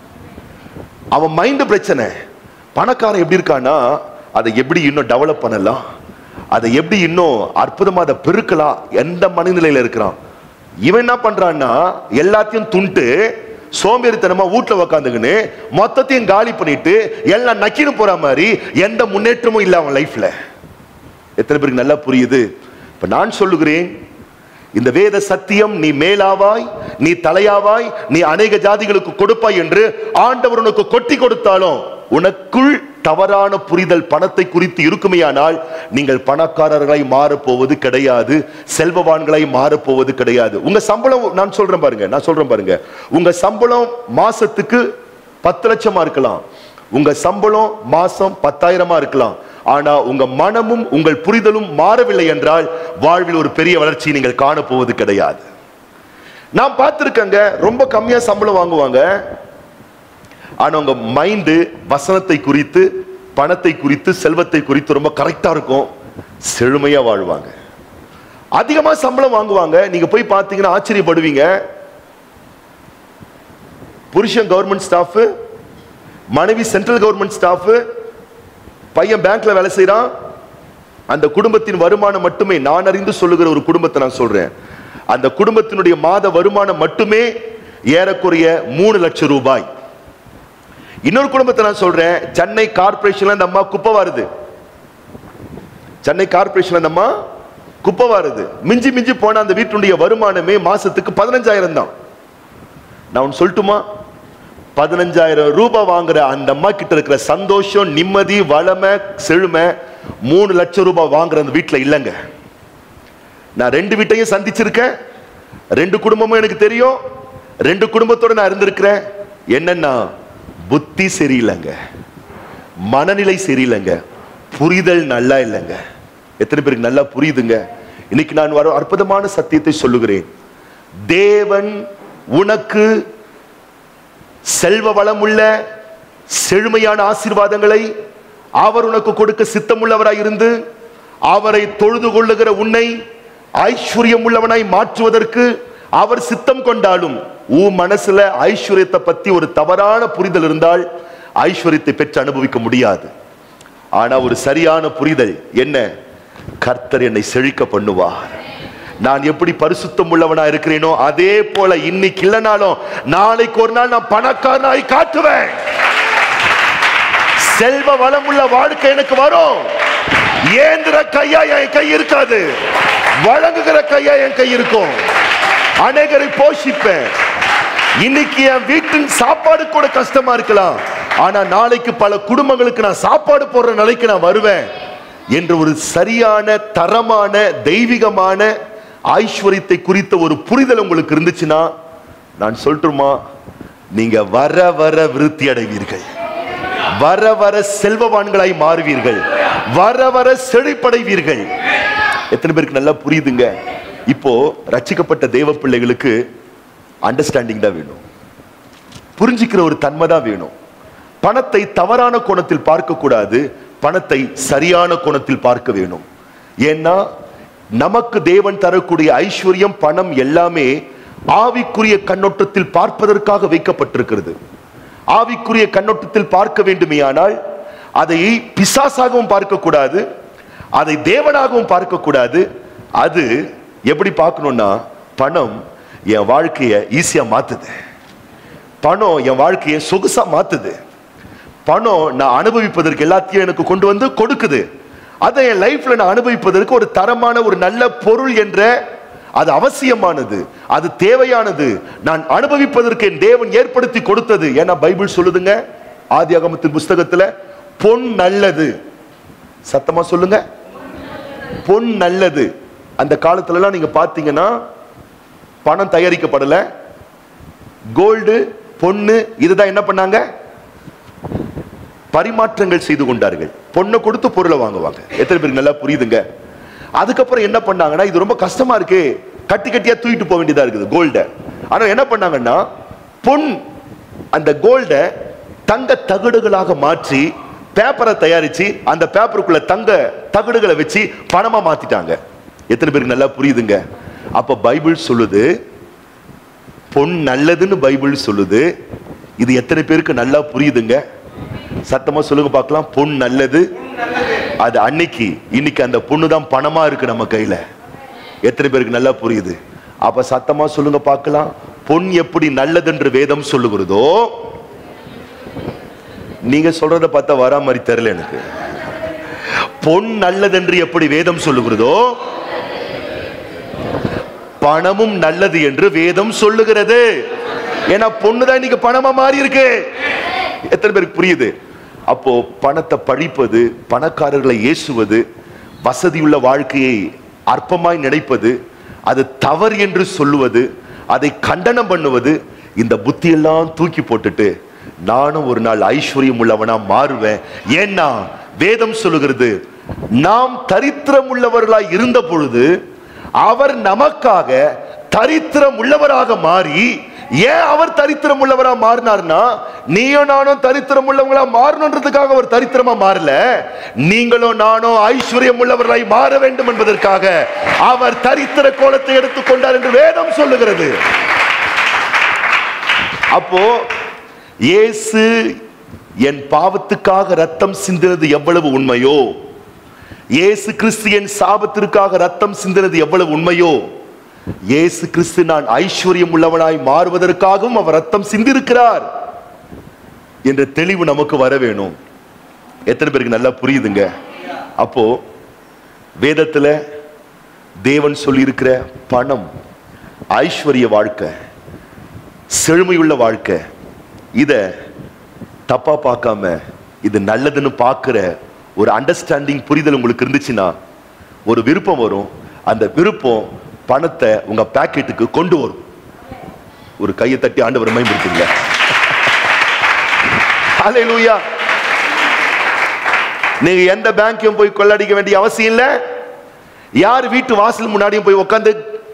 அவன் மைண்ட் பிரச்சனை பணக்காரன் எப்படி இருக்கான்னா அதை எப்படி இன்னும் டெவலப் பண்ணலாம் அதை எப்படி இன்னும் அற்புதமா அதை பெருக்கலாம் எந்த மனநிலையில இருக்கிறான் இவன் என்ன பண்றான்னா எல்லாத்தையும் துண்டு சோம்பேறித்தனமா வீட்டுல உக்காந்துக்கின்னு மொத்தத்தையும் காலி பண்ணிட்டு எல்லாம் நக்கின்னு போற மாதிரி எந்த முன்னேற்றமும் இல்லை அவன் லைஃப்ல எத்தனை பேருக்கு நல்லா புரியுது இப்ப நான் சொல்லுகிறேன் இந்த வேத சத்தியம் நீ மேலாவாய் நீ தலையாவாய் நீ அநேக ஜாதிகளுக்கு கொடுப்பாய் என்று ஆண்டவர் உனக்கு கொட்டி கொடுத்தாலும் உனக்குள் தவறான புரிதல் பணத்தை குறித்து இருக்குமேயானால் நீங்கள் பணக்காரர்களாய் மாறப் போவது கிடையாது செல்வவான்களாய் மாறப் போவது கிடையாது உங்க சம்பளம் நான் சொல்றேன் பாருங்க நான் சொல்றேன் பாருங்க உங்க சம்பளம் மாசத்துக்கு பத்து லட்சமா இருக்கலாம் உங்க சம்பளம் மாசம் பத்தாயிரமா இருக்கலாம் ஆனா உங்க மனமும் உங்கள் புரிதலும் மாறவில்லை என்றால் வாழ்வில் ஒரு பெரிய வளர்ச்சி நீங்கள் காணப்போவது கிடையாது நான் பார்த்திருக்கேங்க ரொம்ப கம்மியா சம்பளம் வாங்குவாங்க ஆனா உங்க மைண்டு வசனத்தை குறித்து பணத்தை குறித்து செல்வத்தை குறித்து ரொம்ப கரெக்டா இருக்கும் செழுமையா வாழ்வாங்க அதிகமா சம்பளம் வாங்குவாங்க நீங்க போய் பார்த்தீங்கன்னா ஆச்சரியப்படுவீங்க புருஷன் கவர்மெண்ட் ஸ்டாஃப் மனைவி சென்ட்ரல் கவர்மெண்ட் ஸ்டாஃப் பையன் பேங்க்ல வேலை செய்றான் அந்த குடும்பத்தின் வருமானம் மட்டுமே நான் அறிந்து சொல்லுகிற ஒரு குடும்பத்தை நான் சொல்றேன் அந்த குடும்பத்தினுடைய மாத வருமானம் மட்டுமே ஏறக்குறைய மூணு லட்சம் ரூபாய் இன்னொரு குடும்பத்தை நான் சொல்றேன் சென்னை கார்பரேஷன்ல அந்த அம்மா குப்பை வருது சென்னை கார்பரேஷன்ல அந்த அம்மா குப்பை வருது மிஞ்சி மிஞ்சி போன அந்த வீட்டுடைய வருமானமே மாசத்துக்கு பதினஞ்சாயிரம் தான் நான் ஒன்று சொல்லட்டுமா பதினஞ்சாயிரம் ரூபாய் வாங்குற அந்த அம்மா கிட்ட இருக்கிற சந்தோஷம் நிம்மதி வளமை செழுமை மூணு லட்சம் ரூபாய் வாங்குற அந்த வீட்டில் இல்லைங்க நான் ரெண்டு வீட்டையும் சந்திச்சிருக்கேன் ரெண்டு குடும்பமும் எனக்கு தெரியும் ரெண்டு குடும்பத்தோட நான் இருந்திருக்கிறேன் என்னன்னா புத்தி சரியில்லைங்க மனநிலை சரியில்லைங்க புரிதல் நல்லா இல்லைங்க எத்தனை பேருக்கு நல்லா புரியுதுங்க இன்னைக்கு நான் வர அற்புதமான சத்தியத்தை சொல்லுகிறேன் தேவன் உனக்கு செல்வ வளமுள்ள செழுமையான ஆசீர்வாதங்களை அவர் உனக்கு கொடுக்க சித்தமுள்ளவராய் இருந்து அவரை தொழுது கொள்ளுகிற உன்னை ஐஸ்வர்யம் உள்ளவனாய் மாற்றுவதற்கு அவர் சித்தம் கொண்டாலும் உன் மனசுல ஐஸ்வர்யத்தை பத்தி ஒரு தவறான புரிதல் இருந்தால் ஐஸ்வர்யத்தை பெற்று அனுபவிக்க முடியாது ஆனா ஒரு சரியான புரிதல் என்ன கர்த்தர் என்னை செழிக்க பண்ணுவார் நான் எப்படி பரிசுத்தம் உள்ளவனா இருக்கிறேனோ அதே போல இன்னைக்கு இல்லைனாலும் நாளைக்கு ஒரு நாள் நான் பணக்காரனாய் காட்டுவேன் செல்வ வளமுள்ள வாழ்க்கை எனக்கு வரும் ஏந்திர கையா என் கை இருக்காது வழங்குகிற கையா என் கை இருக்கும் அநேகரை போஷிப்பேன் இன்னைக்கு என் வீட்டின் சாப்பாடு கூட கஷ்டமா இருக்கலாம் ஆனா நாளைக்கு பல குடும்பங்களுக்கு நான் சாப்பாடு போடுற நிலைக்கு நான் வருவேன் என்ற ஒரு சரியான தரமான தெய்வீகமான ஐஸ்வர்யத்தை குறித்த ஒரு புரிதல் உங்களுக்கு இருந்துச்சுன்னா நான் சொல்லட்டுமா நீங்க வர வர விருத்தி அடைவீர்கள் வர வர செல்வவான்களாய் மாறுவீர்கள் வர வர செழிப்படைவீர்கள் எத்தனை பேருக்கு நல்லா புரியுதுங்க இப்போ ரட்சிக்கப்பட்ட தேவ பிள்ளைகளுக்கு அண்டர்ஸ்டாண்டிங் தான் வேணும் புரிஞ்சுக்கிற ஒரு தன்மை தான் வேணும் பணத்தை தவறான கோணத்தில் பார்க்க கூடாது பணத்தை சரியான கோணத்தில் பார்க்க வேணும் ஏன்னா நமக்கு தேவன் தரக்கூடிய ஐஸ்வர்யம் பணம் எல்லாமே ஆவிக்குரிய கண்ணோட்டத்தில் பார்ப்பதற்காக வைக்கப்பட்டிருக்கிறது ஆவிக்குரிய கண்ணோட்டத்தில் பார்க்க வேண்டுமேயானால் அதை பிசாசாகவும் பார்க்கக்கூடாது அதை தேவனாகவும் பார்க்கக்கூடாது அது எப்படி பார்க்கணும்னா பணம் என் வாழ்க்கையை ஈஸியா மாத்துது பணம் என் வாழ்க்கையை சொகுசா மாத்துது பணம் நான் அனுபவிப்பதற்கு எல்லாத்தையும் எனக்கு கொண்டு வந்து கொடுக்குது அதை என் லைஃப்ல நான் அனுபவிப்பதற்கு ஒரு தரமான ஒரு நல்ல பொருள் என்ற அது அவசியமானது அது தேவையானது நான் அனுபவிப்பதற்கு என் தேவன் ஏற்படுத்தி கொடுத்தது ஏன்னா பைபிள் சொல்லுதுங்க ஆதி அகமத்தின் புஸ்தகத்துல பொன் நல்லது சத்தமா சொல்லுங்க பொன் நல்லது அந்த காலத்துல எல்லாம் நீங்க பாத்தீங்கன்னா பணம் தயாரிக்கப்படல கோல்டு பொண்ணு இதுதான் என்ன பண்ணாங்க பரிமாற்றங்கள் செய்து கொண்டார்கள் பொண்ணை கொடுத்து பொருளை வாங்குவாங்க எத்தனை பேருக்கு நல்லா புரியுதுங்க அதுக்கப்புறம் என்ன பண்ணாங்கன்னா இது ரொம்ப கஷ்டமா இருக்கு கட்டி கட்டியா தூக்கிட்டு போக வேண்டியதா இருக்குது கோல்ட ஆனா என்ன பண்ணாங்கன்னா பொன் அந்த கோல்ட தங்க தகடுகளாக மாற்றி பேப்பரை தயாரிச்சு அந்த பேப்பருக்குள்ள தங்க தகடுகளை வச்சு பணமா மாத்திட்டாங்க எத்தனை பேருக்கு நல்லா புரியுதுங்க அப்ப பைபிள் சொல்லுது பொன் நல்லதுன்னு பைபிள் சொல்லுது இது எத்தனை பேருக்கு நல்லா புரியுதுங்க சத்தமா சொல்லுங்க பார்க்கலாம் பொன் நல்லது அது அன்னைக்கு இன்னைக்கு அந்த பொண்ணு தான் பணமா இருக்கு நம்ம கையில எத்தனை பேருக்கு நல்லா புரியுது அப்ப சத்தமா சொல்லுங்க பார்க்கலாம் பொன் எப்படி நல்லதென்று வேதம் சொல்லுகிறதோ நீங்க சொல்றத பார்த்தா வரா மாதிரி தெரியல எனக்கு பொன் நல்லதென்று எப்படி வேதம் சொல்லுகிறதோ பணமும் நல்லது என்று வேதம் சொல்லுகிறது ஏன்னா பொண்ணுதான் இன்னைக்கு பணமா மாறி இருக்கு எத்தனை பேருக்கு புரியுது அப்போ பணத்தை பழிப்பது பணக்காரர்களை ஏசுவது வசதியுள்ள வாழ்க்கையை அற்பமாய் நினைப்பது அது தவறு என்று சொல்லுவது அதை கண்டனம் பண்ணுவது இந்த புத்தியெல்லாம் தூக்கி போட்டுட்டு நானும் ஒரு நாள் ஐஸ்வர்யம் உள்ளவனா மாறுவேன் ஏன்னா வேதம் சொல்லுகிறது நாம் தரித்திரம் உள்ளவர்களாய் இருந்த பொழுது அவர் நமக்காக தரித்திரம் உள்ளவராக மாறி ஏன் அவர் தரித்திரம் உள்ளவரா மாறினார்னா நீயும் நானும் தரித்திரம் உள்ளவங்களா மாறணுன்றதுக்காக அவர் தரித்திரமா மாறல நீங்களும் நானும் ஐஸ்வர்யம் உள்ளவர்களாய் மாற வேண்டும் என்பதற்காக அவர் தரித்திர கோலத்தை எடுத்துக்கொண்டார் என்று வேதம் சொல்லுகிறது அப்போ இயேசு என் பாவத்துக்காக ரத்தம் சிந்தினது எவ்வளவு உண்மையோ இயேசு கிறிஸ்து என் சாபத்திற்காக ரத்தம் சிந்தினது எவ்வளவு உண்மையோ இயேசு கிறிஸ்து நான் ஐஸ்வர்யம் உள்ளவனாய் மாறுவதற்காகவும் அவர் ரத்தம் சிந்திருக்கிறார் என்ற தெளிவு நமக்கு வர வேணும் எத்தனை பேருக்கு நல்லா புரியுதுங்க அப்போ வேதத்துல தேவன் சொல்லியிருக்கிற பணம் ஐஸ்வர்ய வாழ்க்கை செழுமையுள்ள வாழ்க்கை இத தப்பா பார்க்காம இது நல்லதுன்னு பார்க்கிற ஒரு அண்டர்ஸ்டாண்டிங் புரிதல் உங்களுக்கு இருந்துச்சுன்னா ஒரு விருப்பம் வரும் அந்த விருப்பம் பணத்தை உங்க பாக்கெட்டுக்கு கொண்டு வரும் ஒரு கையை தட்டி ஆண்டவர் மேம்படுத்துங்க ஹalleluya நீங்க எந்த பேங்க்கையும் போய் கொள்ளடிக்க வேண்டிய அவசியம் இல்ல யார் வீட்டு வாசல் முன்னாடியும் போய் உட்காந்து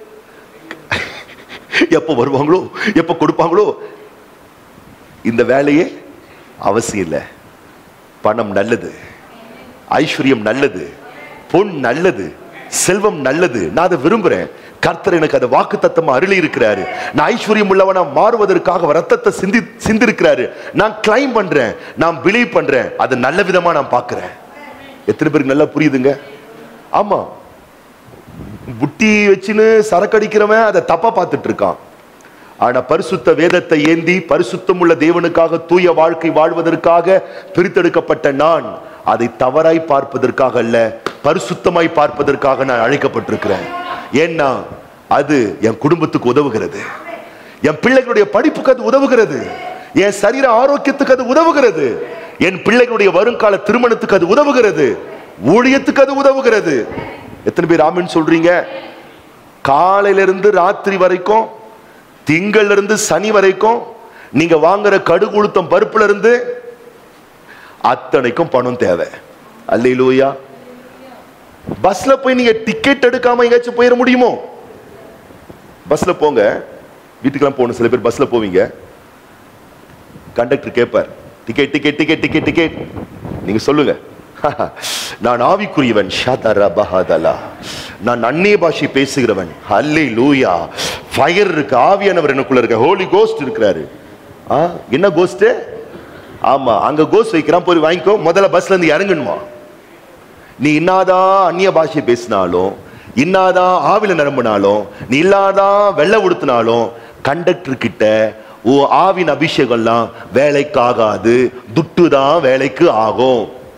எப்போ வருவாங்களோ எப்போ கொடுப்பாங்களோ இந்த வேலையே அவசியம் இல்லை பணம் நல்லது ஐஸ்வர்யம் நல்லது பொன் நல்லது செல்வம் நல்லது நான் அதை விரும்புறேன் கர்த்தர் எனக்கு அதை வாக்கு தத்தமா அருளி இருக்கிறாரு நான் ஐஸ்வர்யம் உள்ளவனா மாறுவதற்காக அவர் ரத்தத்தை சிந்தி சிந்திருக்கிறாரு நான் கிளைம் பண்றேன் நான் பிலீவ் பண்றேன் அதை நல்ல விதமா நான் பார்க்கிறேன் எத்தனை பேருக்கு நல்லா புரியுதுங்க ஆமா புட்டி வச்சுன்னு சரக்கடிக்கிறவன் அதை தப்பா பார்த்துட்டு இருக்கான் ஆனா பரிசுத்த வேதத்தை ஏந்தி பரிசுத்தம் உள்ள தேவனுக்காக தூய வாழ்க்கை வாழ்வதற்காக பிரித்தெடுக்கப்பட்ட நான் அதை தவறாய் பார்ப்பதற்காக அல்ல பரிசுத்தமாய் பார்ப்பதற்காக நான் அழைக்கப்பட்டிருக்கிறேன் ஏன்னா அது என் குடும்பத்துக்கு உதவுகிறது என் பிள்ளைகளுடைய படிப்புக்கு அது உதவுகிறது என் சரீர ஆரோக்கியத்துக்கு அது உதவுகிறது என் பிள்ளைகளுடைய வருங்கால திருமணத்துக்கு அது உதவுகிறது ஊழியத்துக்கு அது உதவுகிறது எத்தனை பேர் ஆமின்னு சொல்றீங்க காலையில இருந்து ராத்திரி வரைக்கும் திங்கள்ல இருந்து சனி வரைக்கும் நீங்க வாங்குற கடுகு உளுத்தம் பருப்புல இருந்து அத்தனைக்கும் பணம் தேவை அல்லையிலூயா பஸ்ல போய் நீங்க டிக்கெட் எடுக்காம எங்கேயாச்சும் போயிட முடியுமோ பஸ்ல போங்க வீட்டுக்கெல்லாம் போகணும் சில பேர் பஸ்ல போவீங்க கண்டக்டர் கேட்பார் ticket ticket ticket ticket ticket நீங்க சொல்லுங்க நான் ஆவிக்குரியவன் ஷாதரா பஹாதலா நான் அந்நிய பாஷை பேசுகிறவன் அல்லே லூயா ஃபயர் இருக்கு ஆவியானவர் எனக்குள்ள இருக்க ஹோலி கோஸ்ட் இருக்கிறாரு ஆ என்ன கோஸ்ட் ஆமா அங்க கோஸ்ட் வைக்கிறான் போய் வாங்கிக்கோ முதல்ல பஸ்ல இருந்து இறங்கணுமா நீ இன்னாதான் அந்நிய பாஷை பேசினாலும் இன்னாதான் ஆவில நிரம்பினாலும் நீ இல்லாதான் வெள்ளை உடுத்தினாலும் கண்டக்டர் கிட்ட ஓ ஆவின் அபிஷேகம்லாம் வேலைக்கு ஆகாது துட்டு தான் வேலைக்கு ஆகும்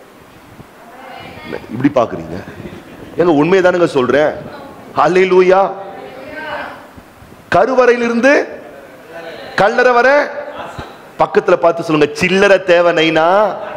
இப்படி பாக்குறீங்க எங்க உண்மையதானுங்க சொல்றேன் அல்லேலூயா கருவறையிலிருந்து கல்லறை வர பக்கத்துல பார்த்து சொல்லுங்க சில்லறை தேவை நைனா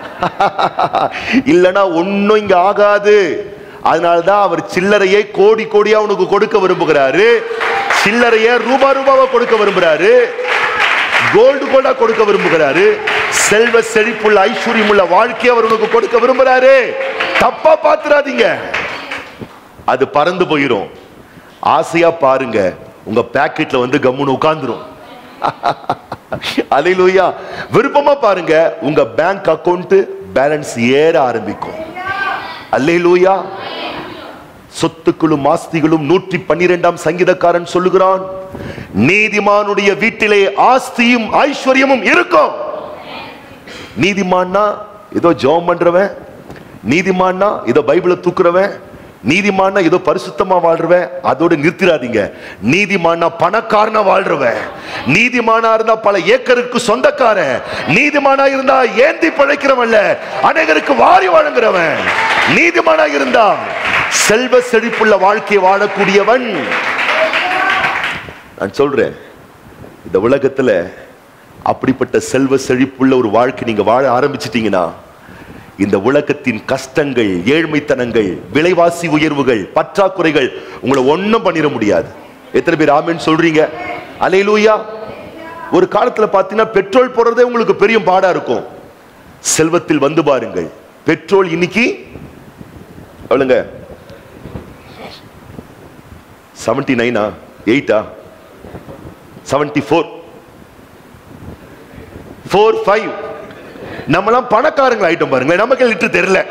இல்லனா ஒண்ணும் இங்க ஆகாது அதனாலதான் அவர் சில்லறையை கோடி கோடியா உனக்கு கொடுக்க விரும்புகிறாரு சில்லறைய ரூபா ரூபாவா கொடுக்க விரும்புறாரு கோல்டு கோல்டா கொடுக்க விரும்புகிறாரு செல்வ செழிப்புள்ள ஐஸ்வர்யமுள்ள வாழ்க்கையை அவர் உனக்கு கொடுக்க விரும்புறாரு தப்பா பாத்துறாதீங்க அது பறந்து போயிடும் ஆசையா பாருங்க உங்க பாக்கெட்ல வந்து கம்முன்னு உட்கார்ந்துரும் அலையிலூயா விருப்பமா பாருங்க உங்க பேங்க் அக்கவுண்ட் பேலன்ஸ் ஏற ஆரம்பிக்கும் அல்லேலூயா சொத்துக்களும் ஆஸ்திகளும் நூற்றி பன்னிரெண்டாம் சங்கீதக்காரன் சொல்லுகிறான் நீதிமானுடைய வீட்டிலே ஆஸ்தியும் ஐஸ்வர்யமும் இருக்கும் நீதிமான்னா ஏதோ ஜெபம் பண்றவன் நீதிமான்னா ஏதோ பைபிளை தூக்குறவன் நீதிமான்னா ஏதோ பரிசுத்தமா வாழ்றவன் அதோட நிறுத்திடாதீங்க நீதிமான்னா பணக்காரனா வாழ்றவன் நீதிமானா இருந்தா பல ஏக்கருக்கு சொந்தக்காரன் நீதிமானா இருந்தா ஏந்தி பிழைக்கிறவன்ல அநேகருக்கு வாரி வழங்குறவன் நீதிமானா இருந்தா செல்வ செழிப்புள்ள வாழ்க்கையை வாழக்கூடியவன் நான் சொல்றேன் இந்த உலகத்துல அப்படிப்பட்ட செல்வ செழிப்புள்ள ஒரு வாழ்க்கை நீங்க வாழ ஆரம்பிச்சிட்டீங்கன்னா இந்த உலகத்தின் கஷ்டங்கள் ஏழ்மைத்தனங்கள் விலைவாசி உயர்வுகள் பற்றாக்குறைகள் உங்களை ஒண்ணும் பண்ணிட முடியாது எத்தனை பேர் ஆமென்னு சொல்றீங்க அலையிலூயா ஒரு காலத்துல பார்த்தீங்கன்னா பெட்ரோல் போடுறதே உங்களுக்கு பெரிய பாடா இருக்கும் செல்வத்தில் வந்து பாருங்கள் பெட்ரோல் இன்னைக்கு எவ்வளோங்க செவன்டி நைனா எயிட்டா செவன்டி ஃபோர் ஃபோர் ஃபைவ் நம்மலாம் பணக்காரங்க ஆயிட்டோம் பாருங்க நமக்கு லிட்டர் தெரியல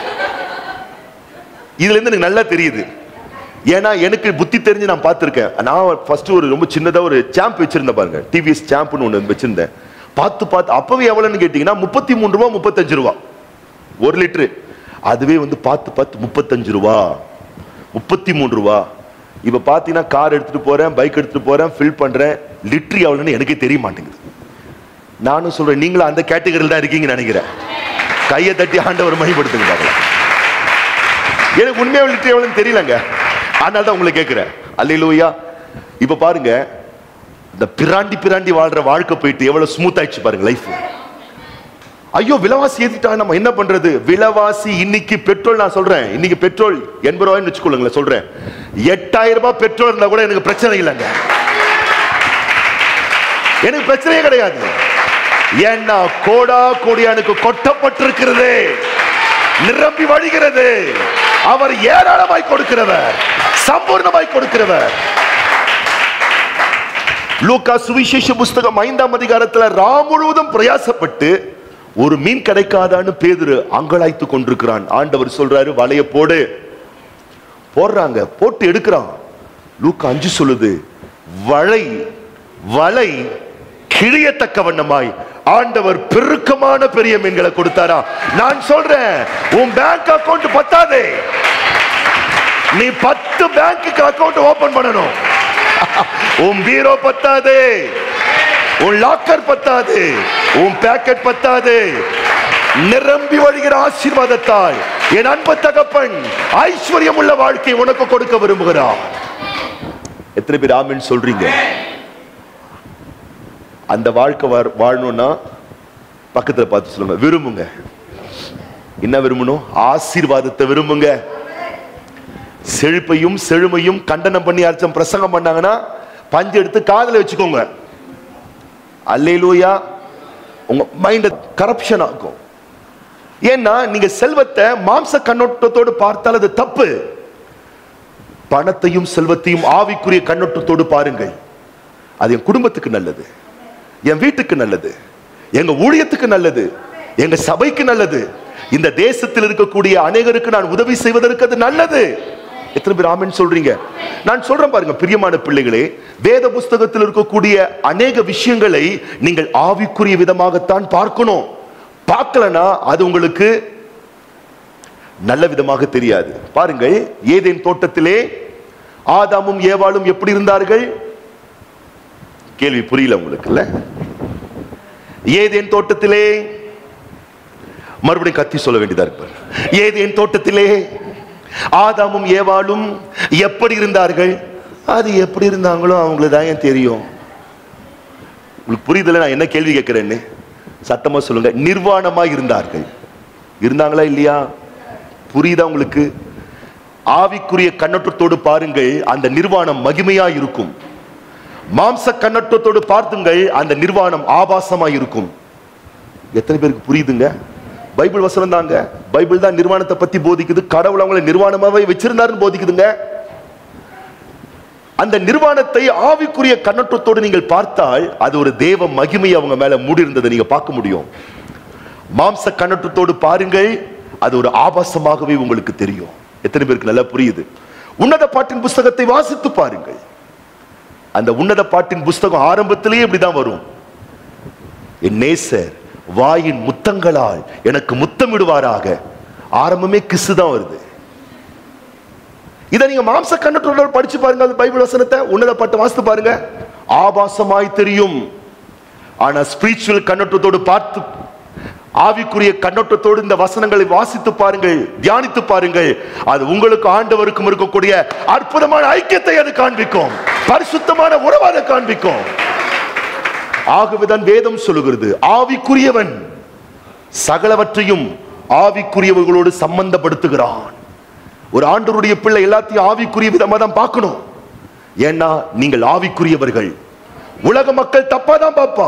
இதுல இருந்து எனக்கு நல்லா தெரியுது ஏன்னா எனக்கு புத்தி தெரிஞ்சு நான் பார்த்துருக்கேன் நான் ஃபர்ஸ்ட் ஒரு ரொம்ப சின்னதா ஒரு சாம்ப் வச்சிருந்தேன் பாருங்க டிவிஎஸ் சாம்ப்னு ஒன்று வச்சிருந்தேன் பார்த்து பார்த்து அப்பவே எவ்வளோன்னு கேட்டிங்கன்னா முப்பத்தி மூணு ரூபா முப்பத்தஞ்சு ரூபா ஒரு லிட்டரு அதுவே வந்து பார்த்து பார்த்து முப்பத்தஞ்சு ரூபா முப்பத்தி மூணு ரூபா இப்போ பார்த்தீங்கன்னா கார் எடுத்துட்டு போறேன் பைக் எடுத்துட்டு போறேன் ஃபில் பண்றேன் லிட்டர் எவ்வளோன்னு எனக்கே தெரிய மாட்டேங்குது நானும் சொல்றேன் நீங்களும் அந்த கேட்டகரியில் தான் இருக்கீங்கன்னு நினைக்கிறேன் கையை தட்டி ஆண்டவர் மகிப்படுத்துங்க பார்க்கலாம் எனக்கு உண்மையாக லிட்டர் எவ்வளோன்னு தெரியலங்க அதனால தான் உங்களை கேட்குறேன் அல்லையிலூயா இப்போ பாருங்க இந்த பிராண்டி பிராண்டி வாழ்ற வாழ்க்கை போயிட்டு எவ்வளவு ஸ்மூத் ஆயிடுச்சு பாருங்க லைஃப் ஐயோ விலைவாசி ஏத்திட்டா நம்ம என்ன பண்றது விலைவாசி இன்னைக்கு பெட்ரோல் நான் சொல்றேன் இன்னைக்கு பெட்ரோல் எண்பது ரூபாய்னு வச்சுக்கொள்ளுங்களேன் சொல்றேன் எட்டாயிரம் ரூபாய் பெட்ரோல் இருந்தா கூட எனக்கு பிரச்சனை இல்லைங்க எனக்கு பிரச்சனையே கிடையாது ஏன்னா கோடா கோடியானுக்கு கொட்டப்பட்டிருக்கிறது நிரம்பி வழிகிறது அவர் ஏராளமாய் கொடுக்கிறவர் சம்பூர்ணமாய் கொடுக்கிறவர் லூக்கா சுவிசேஷ புஸ்தகம் ஐந்தாம் அதிகாரத்துல ராம் முழுவதும் பிரயாசப்பட்டு ஒரு மீன் கிடைக்காதான்னு பேதுரு அங்கலாய்த்து கொண்டிருக்கிறான் ஆண்டவர் சொல்றாரு வலைய போடு போடுறாங்க போட்டு எடுக்கிறான் லூக்கா அஞ்சு சொல்லுது வலை வலை கிழியத்தக்க வண்ணமாய் ஆண்டவர் பெருக்கமான பெரிய மீன்களை கொடுத்தாரா நான் சொல்றேன் உன் பேங்க் அக்கவுண்ட் பத்தாதே நீ பத்து பேங்க்கு அக்கவுண்ட் ஓபன் பண்ணணும் உன் பீரோ பத்தாது உன் லாக்கர் பத்தாது உன் பேக்கெட் பத்தாது நிரம்பி வழிகிற ஆசீர்வாதத்தால் என் அன்பு தகப்பன் ஐஸ்வர்யம் உள்ள வாழ்க்கை உனக்கு கொடுக்க விரும்புகிறார் எத்தனை பேர் ஆமின்னு சொல்றீங்க அந்த வாழ்க்கை வாழ- வாழணும்னா பக்கத்துல பார்த்து சொல்லுங்க விரும்புங்க என்ன விரும்பணும் ஆசீர்வாதத்தை விரும்புங்க செழிப்பையும் செழுமையும் கண்டனம் பண்ணி அர்த்தம் பிரசங்கம் பண்ணாங்கன்னா பஞ்சு எடுத்து காதுல வச்சுக்கோங்க அல்லேலூயா உங்க மைண்ட கரப்ஷன் ஆகும் ஏன்னா நீங்க செல்வத்தை மாம்ச கண்ணோட்டத்தோடு பார்த்தால் அது தப்பு பணத்தையும் செல்வத்தையும் ஆவிக்குரிய கண்ணோட்டத்தோடு பாருங்கள் அது என் குடும்பத்துக்கு நல்லது என் வீட்டுக்கு நல்லது எங்க ஊழியத்துக்கு நல்லது எங்க சபைக்கு நல்லது இந்த தேசத்தில் இருக்கக்கூடிய அநேகருக்கு நான் உதவி செய்வதற்கு அது நல்லது எத்தனை பேர் ஆமென் சொல்றீங்க நான் சொல்றேன் பாருங்க பிரியமான பிள்ளைகளே வேத புஸ்தகத்தில் இருக்கக்கூடிய அநேக விஷயங்களை நீங்கள் ஆவிக்குரிய விதமாகத்தான் பார்க்கணும் பார்க்கலனா அது உங்களுக்கு நல்ல விதமாக தெரியாது பாருங்கள் ஏதேன் தோட்டத்திலே ஆதாமும் ஏவாளும் எப்படி இருந்தார்கள் கேள்வி புரியல உங்களுக்கு இல்ல ஏதேன் தோட்டத்திலே மறுபடியும் கத்தி சொல்ல வேண்டியதா இருப்பார் ஏதேன் தோட்டத்திலே ஆதாமும் ஏவாளும் எப்படி இருந்தார்கள் அது எப்படி இருந்தாங்களோ அவங்களுக்கு தான் ஏன் தெரியும் உங்களுக்கு புரியுதுல நான் என்ன கேள்வி கேட்கிறேன்னு சத்தமா சொல்லுங்க நிர்வாணமாய் இருந்தார்கள் இருந்தாங்களா இல்லையா புரியுதா உங்களுக்கு ஆவிக்குரிய கண்ணோட்டத்தோடு பாருங்கள் அந்த நிர்வாணம் மகிமையா இருக்கும் மாம்ச கண்ணோட்டத்தோடு பார்த்துங்கள் அந்த நிர்வாணம் ஆபாசமா இருக்கும் எத்தனை பேருக்கு புரியுதுங்க பைபிள் வசனம் தாங்க பைபிள் தான் நிர்வாணத்தை பத்தி போதிக்குது கடவுள் அவங்களை நிர்வாணமாவே வச்சிருந்தாருன்னு போதிக்குதுங்க அந்த நிர்வாணத்தை ஆவிக்குரிய கண்ணோட்டத்தோடு நீங்கள் பார்த்தால் அது ஒரு தேவ மகிமை அவங்க மேல மூடி இருந்ததை நீங்க பார்க்க முடியும் மாம்ச கண்ணோட்டத்தோடு பாருங்கள் அது ஒரு ஆபாசமாகவே உங்களுக்கு தெரியும் எத்தனை பேருக்கு நல்லா புரியுது உன்னத பாட்டின் புஸ்தகத்தை வாசித்து பாருங்கள் அந்த உன்னத பாட்டின் புஸ்தகம் ஆரம்பத்திலேயே இப்படிதான் வரும் என் நேசர் வாயின் முத்தங்களால் எனக்கு முத்தமிடுவாராக ஆரம்பமே கிசு தான் வருது இதை நீங்க மாம்ச கண்ணற்றோட படிச்சு பாருங்க அந்த பைபிள் வசனத்தை உன்னத பாட்டை வாசித்து பாருங்க ஆபாசமாய் தெரியும் ஆனா ஸ்பிரிச்சுவல் கண்ணோட்டத்தோடு பார்த்து ஆவிக்குரிய கண்ணோட்டத்தோடு இந்த வசனங்களை வாசித்து பாருங்கள் தியானித்து பாருங்கள் அது உங்களுக்கு ஆண்டவருக்கும் இருக்கக்கூடிய அற்புதமான ஐக்கியத்தை அது காண்பிக்கும் பரிசுத்தமான உறவை அதை காண்பிக்கும் ஆகவேதான் வேதம் சொல்லுகிறது ஆவிக்குரியவன் சகலவற்றையும் ஆவிக்குரியவர்களோடு சம்பந்தப்படுத்துகிறான் ஒரு ஆண்டவருடைய பிள்ளை எல்லாத்தையும் ஆவிக்குரிய விதமா தான் பார்க்கணும் ஏன்னா நீங்கள் ஆவிக்குரியவர்கள் உலக மக்கள் தப்பா தான் பார்ப்பான்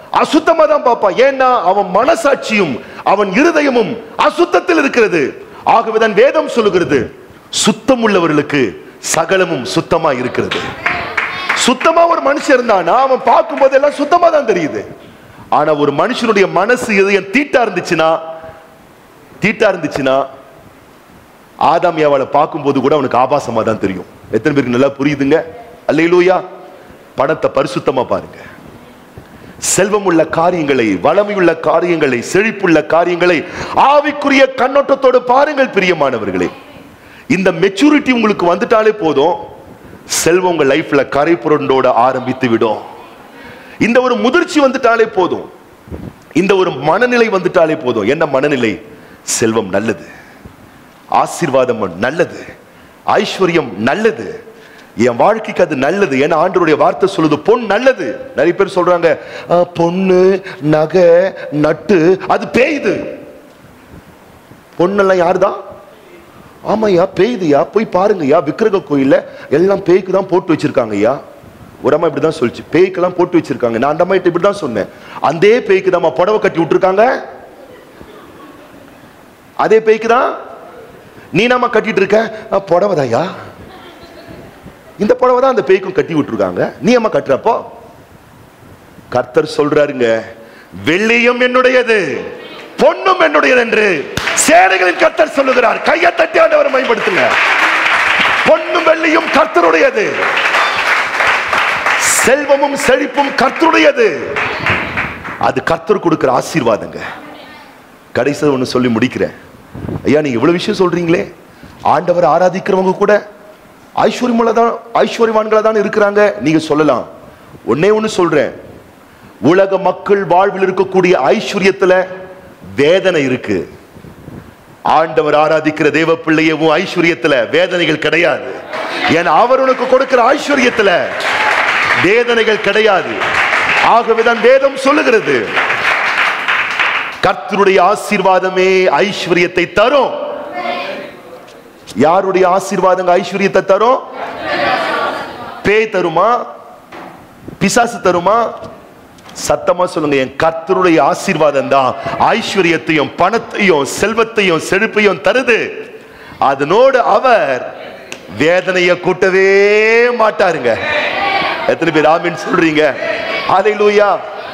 அசுத்தமா தான் பார்ப்பான் ஏன்னா அவன் மனசாட்சியும் அவன் இருதயமும் அசுத்தத்தில் இருக்கிறது ஆகவேதான் வேதம் சொல்லுகிறது சுத்தம் உள்ளவர்களுக்கு சகலமும் சுத்தமா இருக்கிறது சுத்தமா ஒரு மனுஷன் இருந்தானா அவன் பார்க்கும்போது எல்லாம் சுத்தமா தான் தெரியுது ஆனா ஒரு மனுஷனுடைய மனசு இதயம் தீட்டா இருந்துச்சுன்னா தீட்டா இருந்துச்சுன்னா ஆதாம் ஏவாளை பார்க்கும்போது கூட அவனுக்கு ஆபாசமா தான் தெரியும் எத்தனை பேருக்கு நல்லா புரியுதுங்க அல்லையிலூயா பணத்தை பரிசுத்தமா பாருங்க செல்வம் உள்ள காரியங்களை வளமையுள்ள காரியங்களை செழிப்புள்ள காரியங்களை ஆவிக்குரிய கண்ணோட்டத்தோடு பாருங்கள் பிரியமானவர்களே இந்த மெச்சூரிட்டி உங்களுக்கு வந்துட்டாலே போதும் செல்வம் உங்க லைஃப்ல கரை புரண்டோட ஆரம்பித்து விடும் இந்த ஒரு முதிர்ச்சி வந்துட்டாலே போதும் இந்த ஒரு மனநிலை வந்துட்டாலே போதும் என்ன மனநிலை செல்வம் நல்லது ஆசீர்வாதம் நல்லது ஐஸ்வர்யம் நல்லது என் வாழ்க்கைக்கு அது நல்லது ஏன்னா ஆண்டவருடைய வார்த்தை சொல்லுது பொன் நல்லது நிறைய பேர் சொல்றாங்க "ஆ, பொண்ணு நகை நட்டு அது பேயுது பொண்ணெல்லாம் யாருதான் ஆமாய்யா பேயுதுயா போய் பாருங்கய்யா விக்கிரக கோயில்ல எல்லாம் பேய்க்கு தான் போட்டு வச்சிருக்காங்கய்யா ஒரு அம்மா இப்படி தான் சொல்லிச்சு பேய்க்கெல்லாம் போட்டு வச்சிருக்காங்க நான் அந்த அம்மா இப்படி தான் சொன்னேன் அதே பேய்க்கு தான் புடவை கட்டி விட்டுருக்காங்க அதே பேய்க்கு தான் நீ நாம கட்டிட்டு இருக்க "ஆ, புடவைதாய்யா இந்த புடவை தான் அந்த பேய்க்கும் கட்டி விட்டுருக்காங்க நீ அம்மா கட்டுறப்போ கர்த்தர் சொல்றாருங்க வெள்ளியும் என்னுடையது பொன்னும் என்னுடையது என்று சேனைகளின் கர்த்தர் சொல்லுகிறார் கையை தட்டி ஆண்டவரை மேம்படுத்துங்க பொன்னும் வெள்ளியும் கர்த்தருடையது செல்வமும் செழிப்பும் கர்த்தருடையது அது கர்த்தர் கொடுக்கிற ஆசீர்வாதங்க கடைசியில் ஒன்று சொல்லி முடிக்கிறேன் ஐயா நீங்க இவ்வளவு விஷயம் சொல்றீங்களே ஆண்டவரை ஆராதிக்கிறவங்க கூட ஐஸ்வர்யமுள்ள தான் ஐஸ்வர்யவான்களா தான் இருக்கிறாங்க நீங்க சொல்லலாம் ஒன்னே ஒன்று சொல்றேன் உலக மக்கள் வாழ்வில் இருக்கக்கூடிய ஐஸ்வர்யத்துல வேதனை இருக்கு ஆண்டவர் ஆராதிக்கிற தேவ பிள்ளையே உன் ஐஸ்வர்யத்துல வேதனைகள் கிடையாது ஏன்னா அவர் உனக்கு கொடுக்கிற ஐஸ்வர்யத்துல வேதனைகள் கிடையாது ஆகவேதான் வேதம் சொல்லுகிறது கர்த்தருடைய ஆசீர்வாதமே ஐஸ்வர்யத்தை தரும் யாருடைய ஆசீர்வாதங்க ஐஸ்வர்யத்தை தரும் பேய் தருமா பிசாசு தருமா சத்தமா சொல்லுங்க என் கர்த்தருடைய ஆசீர்வாதம் தான் ஐஸ்வர்யத்தையும் பணத்தையும் செல்வத்தையும் செழிப்பையும் தருது அதனோடு அவர் வேதனையை கூட்டவே மாட்டாருங்க எத்தனை பேர் ஆமீன் சொல்றீங்க ஹalleluya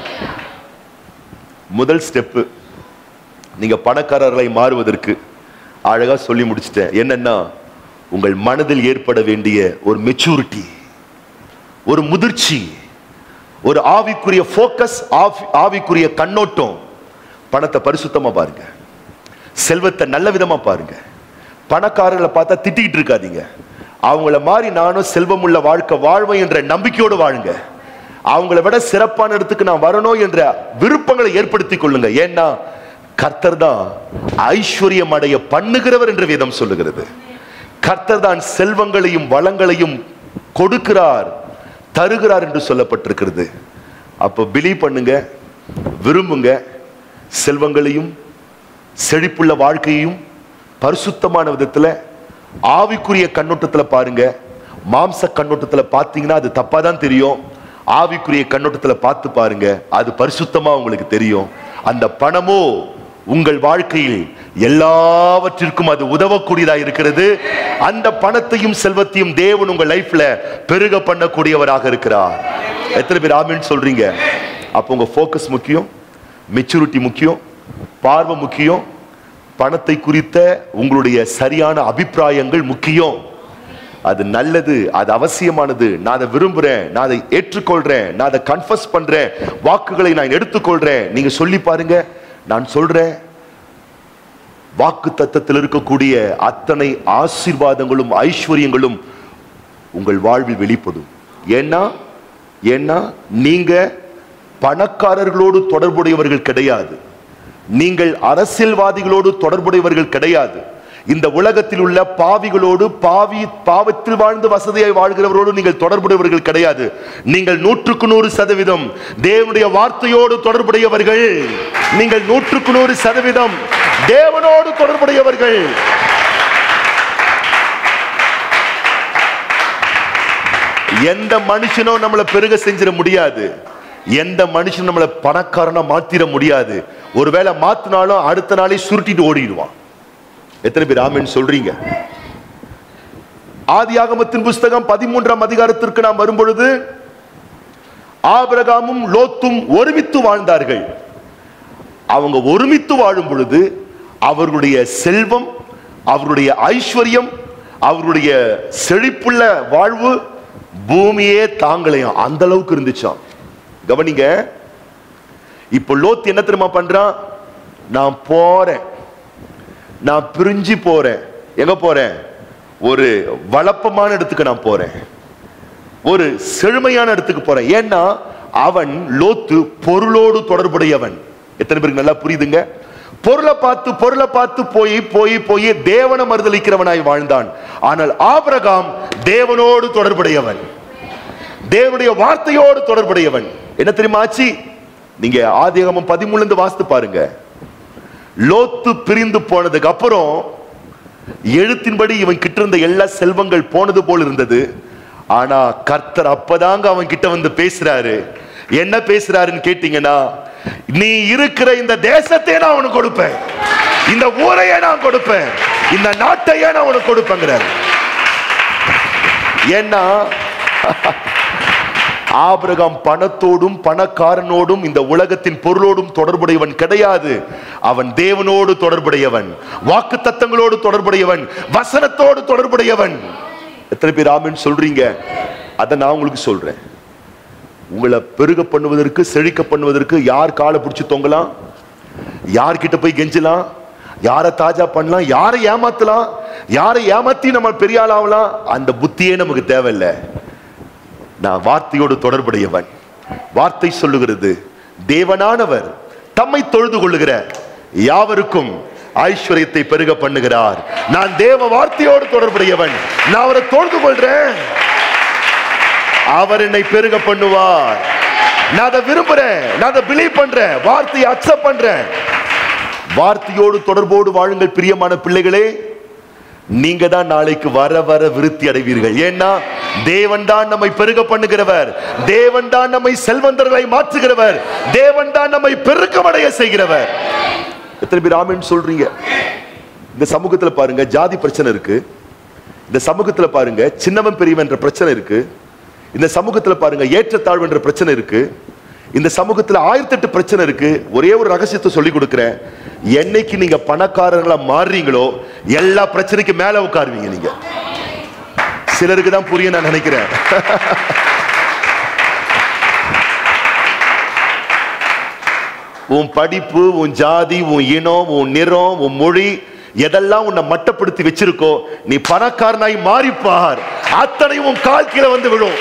முதல் ஸ்டெப்பு நீங்க பணக்காரர்களை மாறுவதற்கு அழகா சொல்லி முடிச்சிட்டேன் என்னன்னா உங்கள் மனதில் ஏற்பட வேண்டிய ஒரு மெச்சூரிட்டி ஒரு முதிர்ச்சி ஒரு ஆவிக்குரிய ஃபோக்கஸ் ஆவிக்குரிய கண்ணோட்டம் பணத்தை பரிசுத்தமா பாருங்க செல்வத்தை நல்ல விதமா பாருங்க பணக்காரர்களை பார்த்தா திட்டிக்கிட்டு இருக்காதீங்க அவங்கள மாதிரி நானும் செல்வமுள்ள வாழ்க்கை வாழ்வேன் என்ற நம்பிக்கையோடு வாழுங்க அவங்கள விட சிறப்பான இடத்துக்கு நான் வரணும் என்ற விருப்பங்களை ஏற்படுத்திக் கொள்ளுங்க ஏன்னா கர்த்தர் தான் ஐஸ்வர்யம் அடைய பண்ணுகிறவர் என்று வேதம் சொல்லுகிறது கர்த்தர் தான் செல்வங்களையும் வளங்களையும் கொடுக்கிறார் தருகிறார் என்று சொல்லப்பட்டிருக்கிறது அப்போ பிலீவ் பண்ணுங்க விரும்புங்க செல்வங்களையும் செழிப்புள்ள வாழ்க்கையையும் பரிசுத்தமான விதத்துல ஆவிக்குரிய கண்ணோட்டத்துல பாருங்க மாம்ச கண்ணோட்டத்துல பார்த்தீங்கன்னா அது தப்பா தான் தெரியும் ஆவிக்குரிய கண்ணோட்டத்துல பார்த்து பாருங்க அது பரிசுத்தமா உங்களுக்கு தெரியும் அந்த பணமோ உங்கள் வாழ்க்கையில் எல்லாவற்றிற்கும் அது உதவக்கூடியதா இருக்கிறது அந்த பணத்தையும் செல்வத்தையும் தேவன் உங்க லைஃப்ல பெருக பண்ணக்கூடியவராக இருக்கிறார் எத்தனை பேர் ஆமீன் சொல்றீங்க அப்போ உங்க ஃபோக்கஸ் முக்கியம் மெச்சூரிட்டி முக்கியம் பார்வை முக்கியம் பணத்தை குறித்த உங்களுடைய சரியான அபிப்பிராயங்கள் முக்கியம் அது நல்லது அது அவசியமானது நான் அதை விரும்புறேன் நான் அதை ஏற்றுக்கொள்றேன் நான் அதை கன்ஃபஸ் பண்றேன் வாக்குகளை நான் எடுத்துக்கொள்றேன் நீங்க சொல்லி பாருங்க நான் சொல்றேன் வாக்கு தத்தத்தில் இருக்கக்கூடிய அத்தனை ஆசீர்வாதங்களும் ஐஸ்வர்யங்களும் உங்கள் வாழ்வில் வெளிப்படும் ஏன்னா ஏன்னா நீங்க பணக்காரர்களோடு தொடர்புடையவர்கள் கிடையாது நீங்கள் அரசியல்வாதிகளோடு தொடர்புடையவர்கள் கிடையாது இந்த உலகத்தில் உள்ள பாவிகளோடு பாவி பாவத்தில் வாழ்ந்து வசதியாய் வாழ்கிறவரோடு நீங்கள் தொடர்புடையவர்கள் கிடையாது நீங்கள் நூற்றுக்கு நூறு சதவீதம் தேவனுடைய வார்த்தையோடு தொடர்புடையவர்கள் நீங்கள் நூற்றுக்கு நூறு சதவீதம் தேவனோடு தொடர்புடையவர்கள் எந்த மனுஷனும் நம்மளை பெருக செஞ்சிட முடியாது எந்த மனுஷன் நம்மளை பணக்காரனா மாத்திர முடியாது ஒருவேளை மாத்தினாலும் அடுத்த நாளே சுருட்டிட்டு ஓடிடுவான் எத்தனை பேர் ஆமென் சொல்றீங்க ஆதியாகமத்தின் புஸ்தகம் பதிமூன்றாம் அதிகாரத்திற்கு நாம் வரும்பொழுது ஆபிரகாமும் லோத்தும் ஒருமித்து வாழ்ந்தார்கள் அவங்க ஒருமித்து வாழும் பொழுது அவர்களுடைய செல்வம் அவருடைய ஐஸ்வர்யம் அவருடைய செழிப்புள்ள வாழ்வு பூமியே தாங்கலையாம் அந்த அளவுக்கு இருந்துச்சாம் கவனிங்க இப்ப லோத் என்ன தெரியுமா பண்றான் நான் போறேன் நான் பிரிஞ்சு போறேன் எங்க போறேன் ஒரு வளப்பமான இடத்துக்கு நான் போறேன் ஒரு செழுமையான இடத்துக்கு போறேன் ஏன்னா அவன் லோத்து பொருளோடு தொடர்புடையவன் எத்தனை பேருக்கு நல்லா புரியுதுங்க பொருளை பார்த்து பொருளை பார்த்து போய் போய் போய் தேவனை மறுதளிக்கிறவனாய் வாழ்ந்தான் ஆனால் ஆபிரகாம் தேவனோடு தொடர்புடையவன் தேவனுடைய வார்த்தையோடு தொடர்புடையவன் என்ன தெரியுமா ஆச்சு நீங்க ஆதியாகமம் பதிமூணுல இருந்து வாசித்து பாருங்க லோத்து பிரிந்து போனதுக்கு அப்புறம் எழுத்தின்படி இவன் கிட்ட இருந்த எல்லா செல்வங்கள் போனது போல் இருந்தது ஆனா கர்த்தர் அப்பதாங்க அவன் கிட்ட வந்து பேசுறாரு என்ன பேசுறாருன்னு கேட்டீங்கன்னா நீ இருக்கிற இந்த தேசத்தையே நான் உனக்கு கொடுப்பேன் இந்த ஊரையே நான் கொடுப்பேன் இந்த நாட்டையே நான் உனக்கு கொடுப்பேங்கிறாரு ஏன்னா ஆபிரகாம் பணத்தோடும் பணக்காரனோடும் இந்த உலகத்தின் பொருளோடும் தொடர்புடையவன் கிடையாது அவன் தேவனோடு தொடர்புடையவன் வாக்கு தத்தங்களோடு தொடர்புடையவன் வசனத்தோடு தொடர்புடையவன் எத்தனை பேர் ஆமென் சொல்றீங்க அதை நான் உங்களுக்கு சொல்றேன் உங்களை பெருக பண்ணுவதற்கு செழிக்க பண்ணுவதற்கு யார் காலை பிடிச்சு தொங்கலாம் யார்கிட்ட போய் கெஞ்சலாம் யாரை தாஜா பண்ணலாம் யாரை ஏமாத்தலாம் யாரை ஏமாத்தி நம்ம பெரிய ஆள் ஆகலாம் அந்த புத்தியே நமக்கு தேவையில்லை நான் வார்த்தையோடு தொடர்புடையவன் வார்த்தை சொல்லுகிறது தேவனானவர் தம்மை தொழுது கொள்ளுகிற யாவருக்கும் ஐஸ்வர்யத்தை பெருக பண்ணுகிறார் நான் தேவ வார்த்தையோடு தொடர்புடையவன் நான் அவரை தொழுது கொள்றேன் அவர் என்னை பெருக பண்ணுவார் நான் அதை விரும்புறேன் நான் அதை பிலீவ் பண்றேன் வார்த்தையை அக்செப்ட் பண்றேன் வார்த்தையோடு தொடர்போடு வாழுங்கள் பிரியமான பிள்ளைகளே நீங்க தான் நாளைக்கு வர வர விருத்தி அடைவீர்கள் ஏன்னா தேவன் தான் நம்மை பெருக பண்ணுகிறவர் தேவன் தான் நம்மை செல்வந்தர்களை மாற்றுகிறவர் தேவன் தான் நம்மை பெருக்கமடைய செய்கிறவர் எத்தனை பேர் ஆமென் சொல்றீங்க இந்த சமூகத்துல பாருங்க ஜாதி பிரச்சனை இருக்கு இந்த சமூகத்துல பாருங்க சின்னவன் பெரியவன் என்ற பிரச்சனை இருக்கு இந்த சமூகத்துல பாருங்க ஏற்றத்தாழ்வு என்ற பிரச்சனை இருக்கு இந்த சமூகத்துல ஆயிரத்தெட்டு பிரச்சனை இருக்கு ஒரே ஒரு ரகசியத்தை சொல்லி கொடுக்கிறேன் என்னைக்கு நீங்க பணக்காரங்களா மாறுறீங்களோ எல்லா பிரச்சனைக்கு மேல உட்காருவீங்க நீங்க சிலருக்கு தான் புரியும் நான் நினைக்கிறேன் உன் படிப்பு உன் ஜாதி உன் இனம் உன் நிறம் உன் மொழி எதெல்லாம் உன்னை மட்டப்படுத்தி வச்சிருக்கோ நீ பணக்காரனாய் மாறிப்பார் அத்தனையும் உன் கால் கீழே வந்து விழும்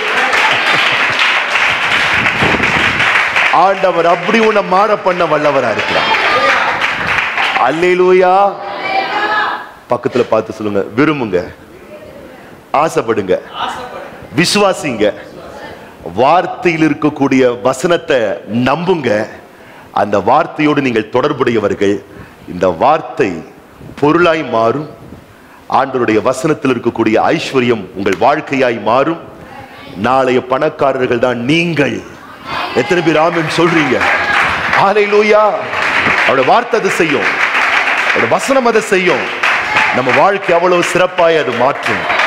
ஆண்டவர் அப்படி உன்னை மாற பண்ண வல்லவரா இருக்கிறார் அல்லேலூயா பக்கத்துல பார்த்து சொல்லுங்க விரும்புங்க ஆசைப்படுங்க விசுவாசிங்க வார்த்தையில் இருக்கக்கூடிய வசனத்தை நம்புங்க அந்த வார்த்தையோடு நீங்கள் தொடர்புடையவர்கள் இந்த வார்த்தை பொருளாய் மாறும் ஆண்டவருடைய வசனத்தில் இருக்கக்கூடிய ஐஸ்வர்யம் உங்கள் வாழ்க்கையாய் மாறும் நாளைய பணக்காரர்கள் தான் நீங்கள் எத்தனை பேர் ஆமென் சொல்றீங்க ஹalleluya அவருடைய வார்த்தை அது செய்யும் அவருடைய வசனம் அதை செய்யும் நம்ம வாழ்க்கை அவ்வளவு சிறப்பாய் அது மாற்றும்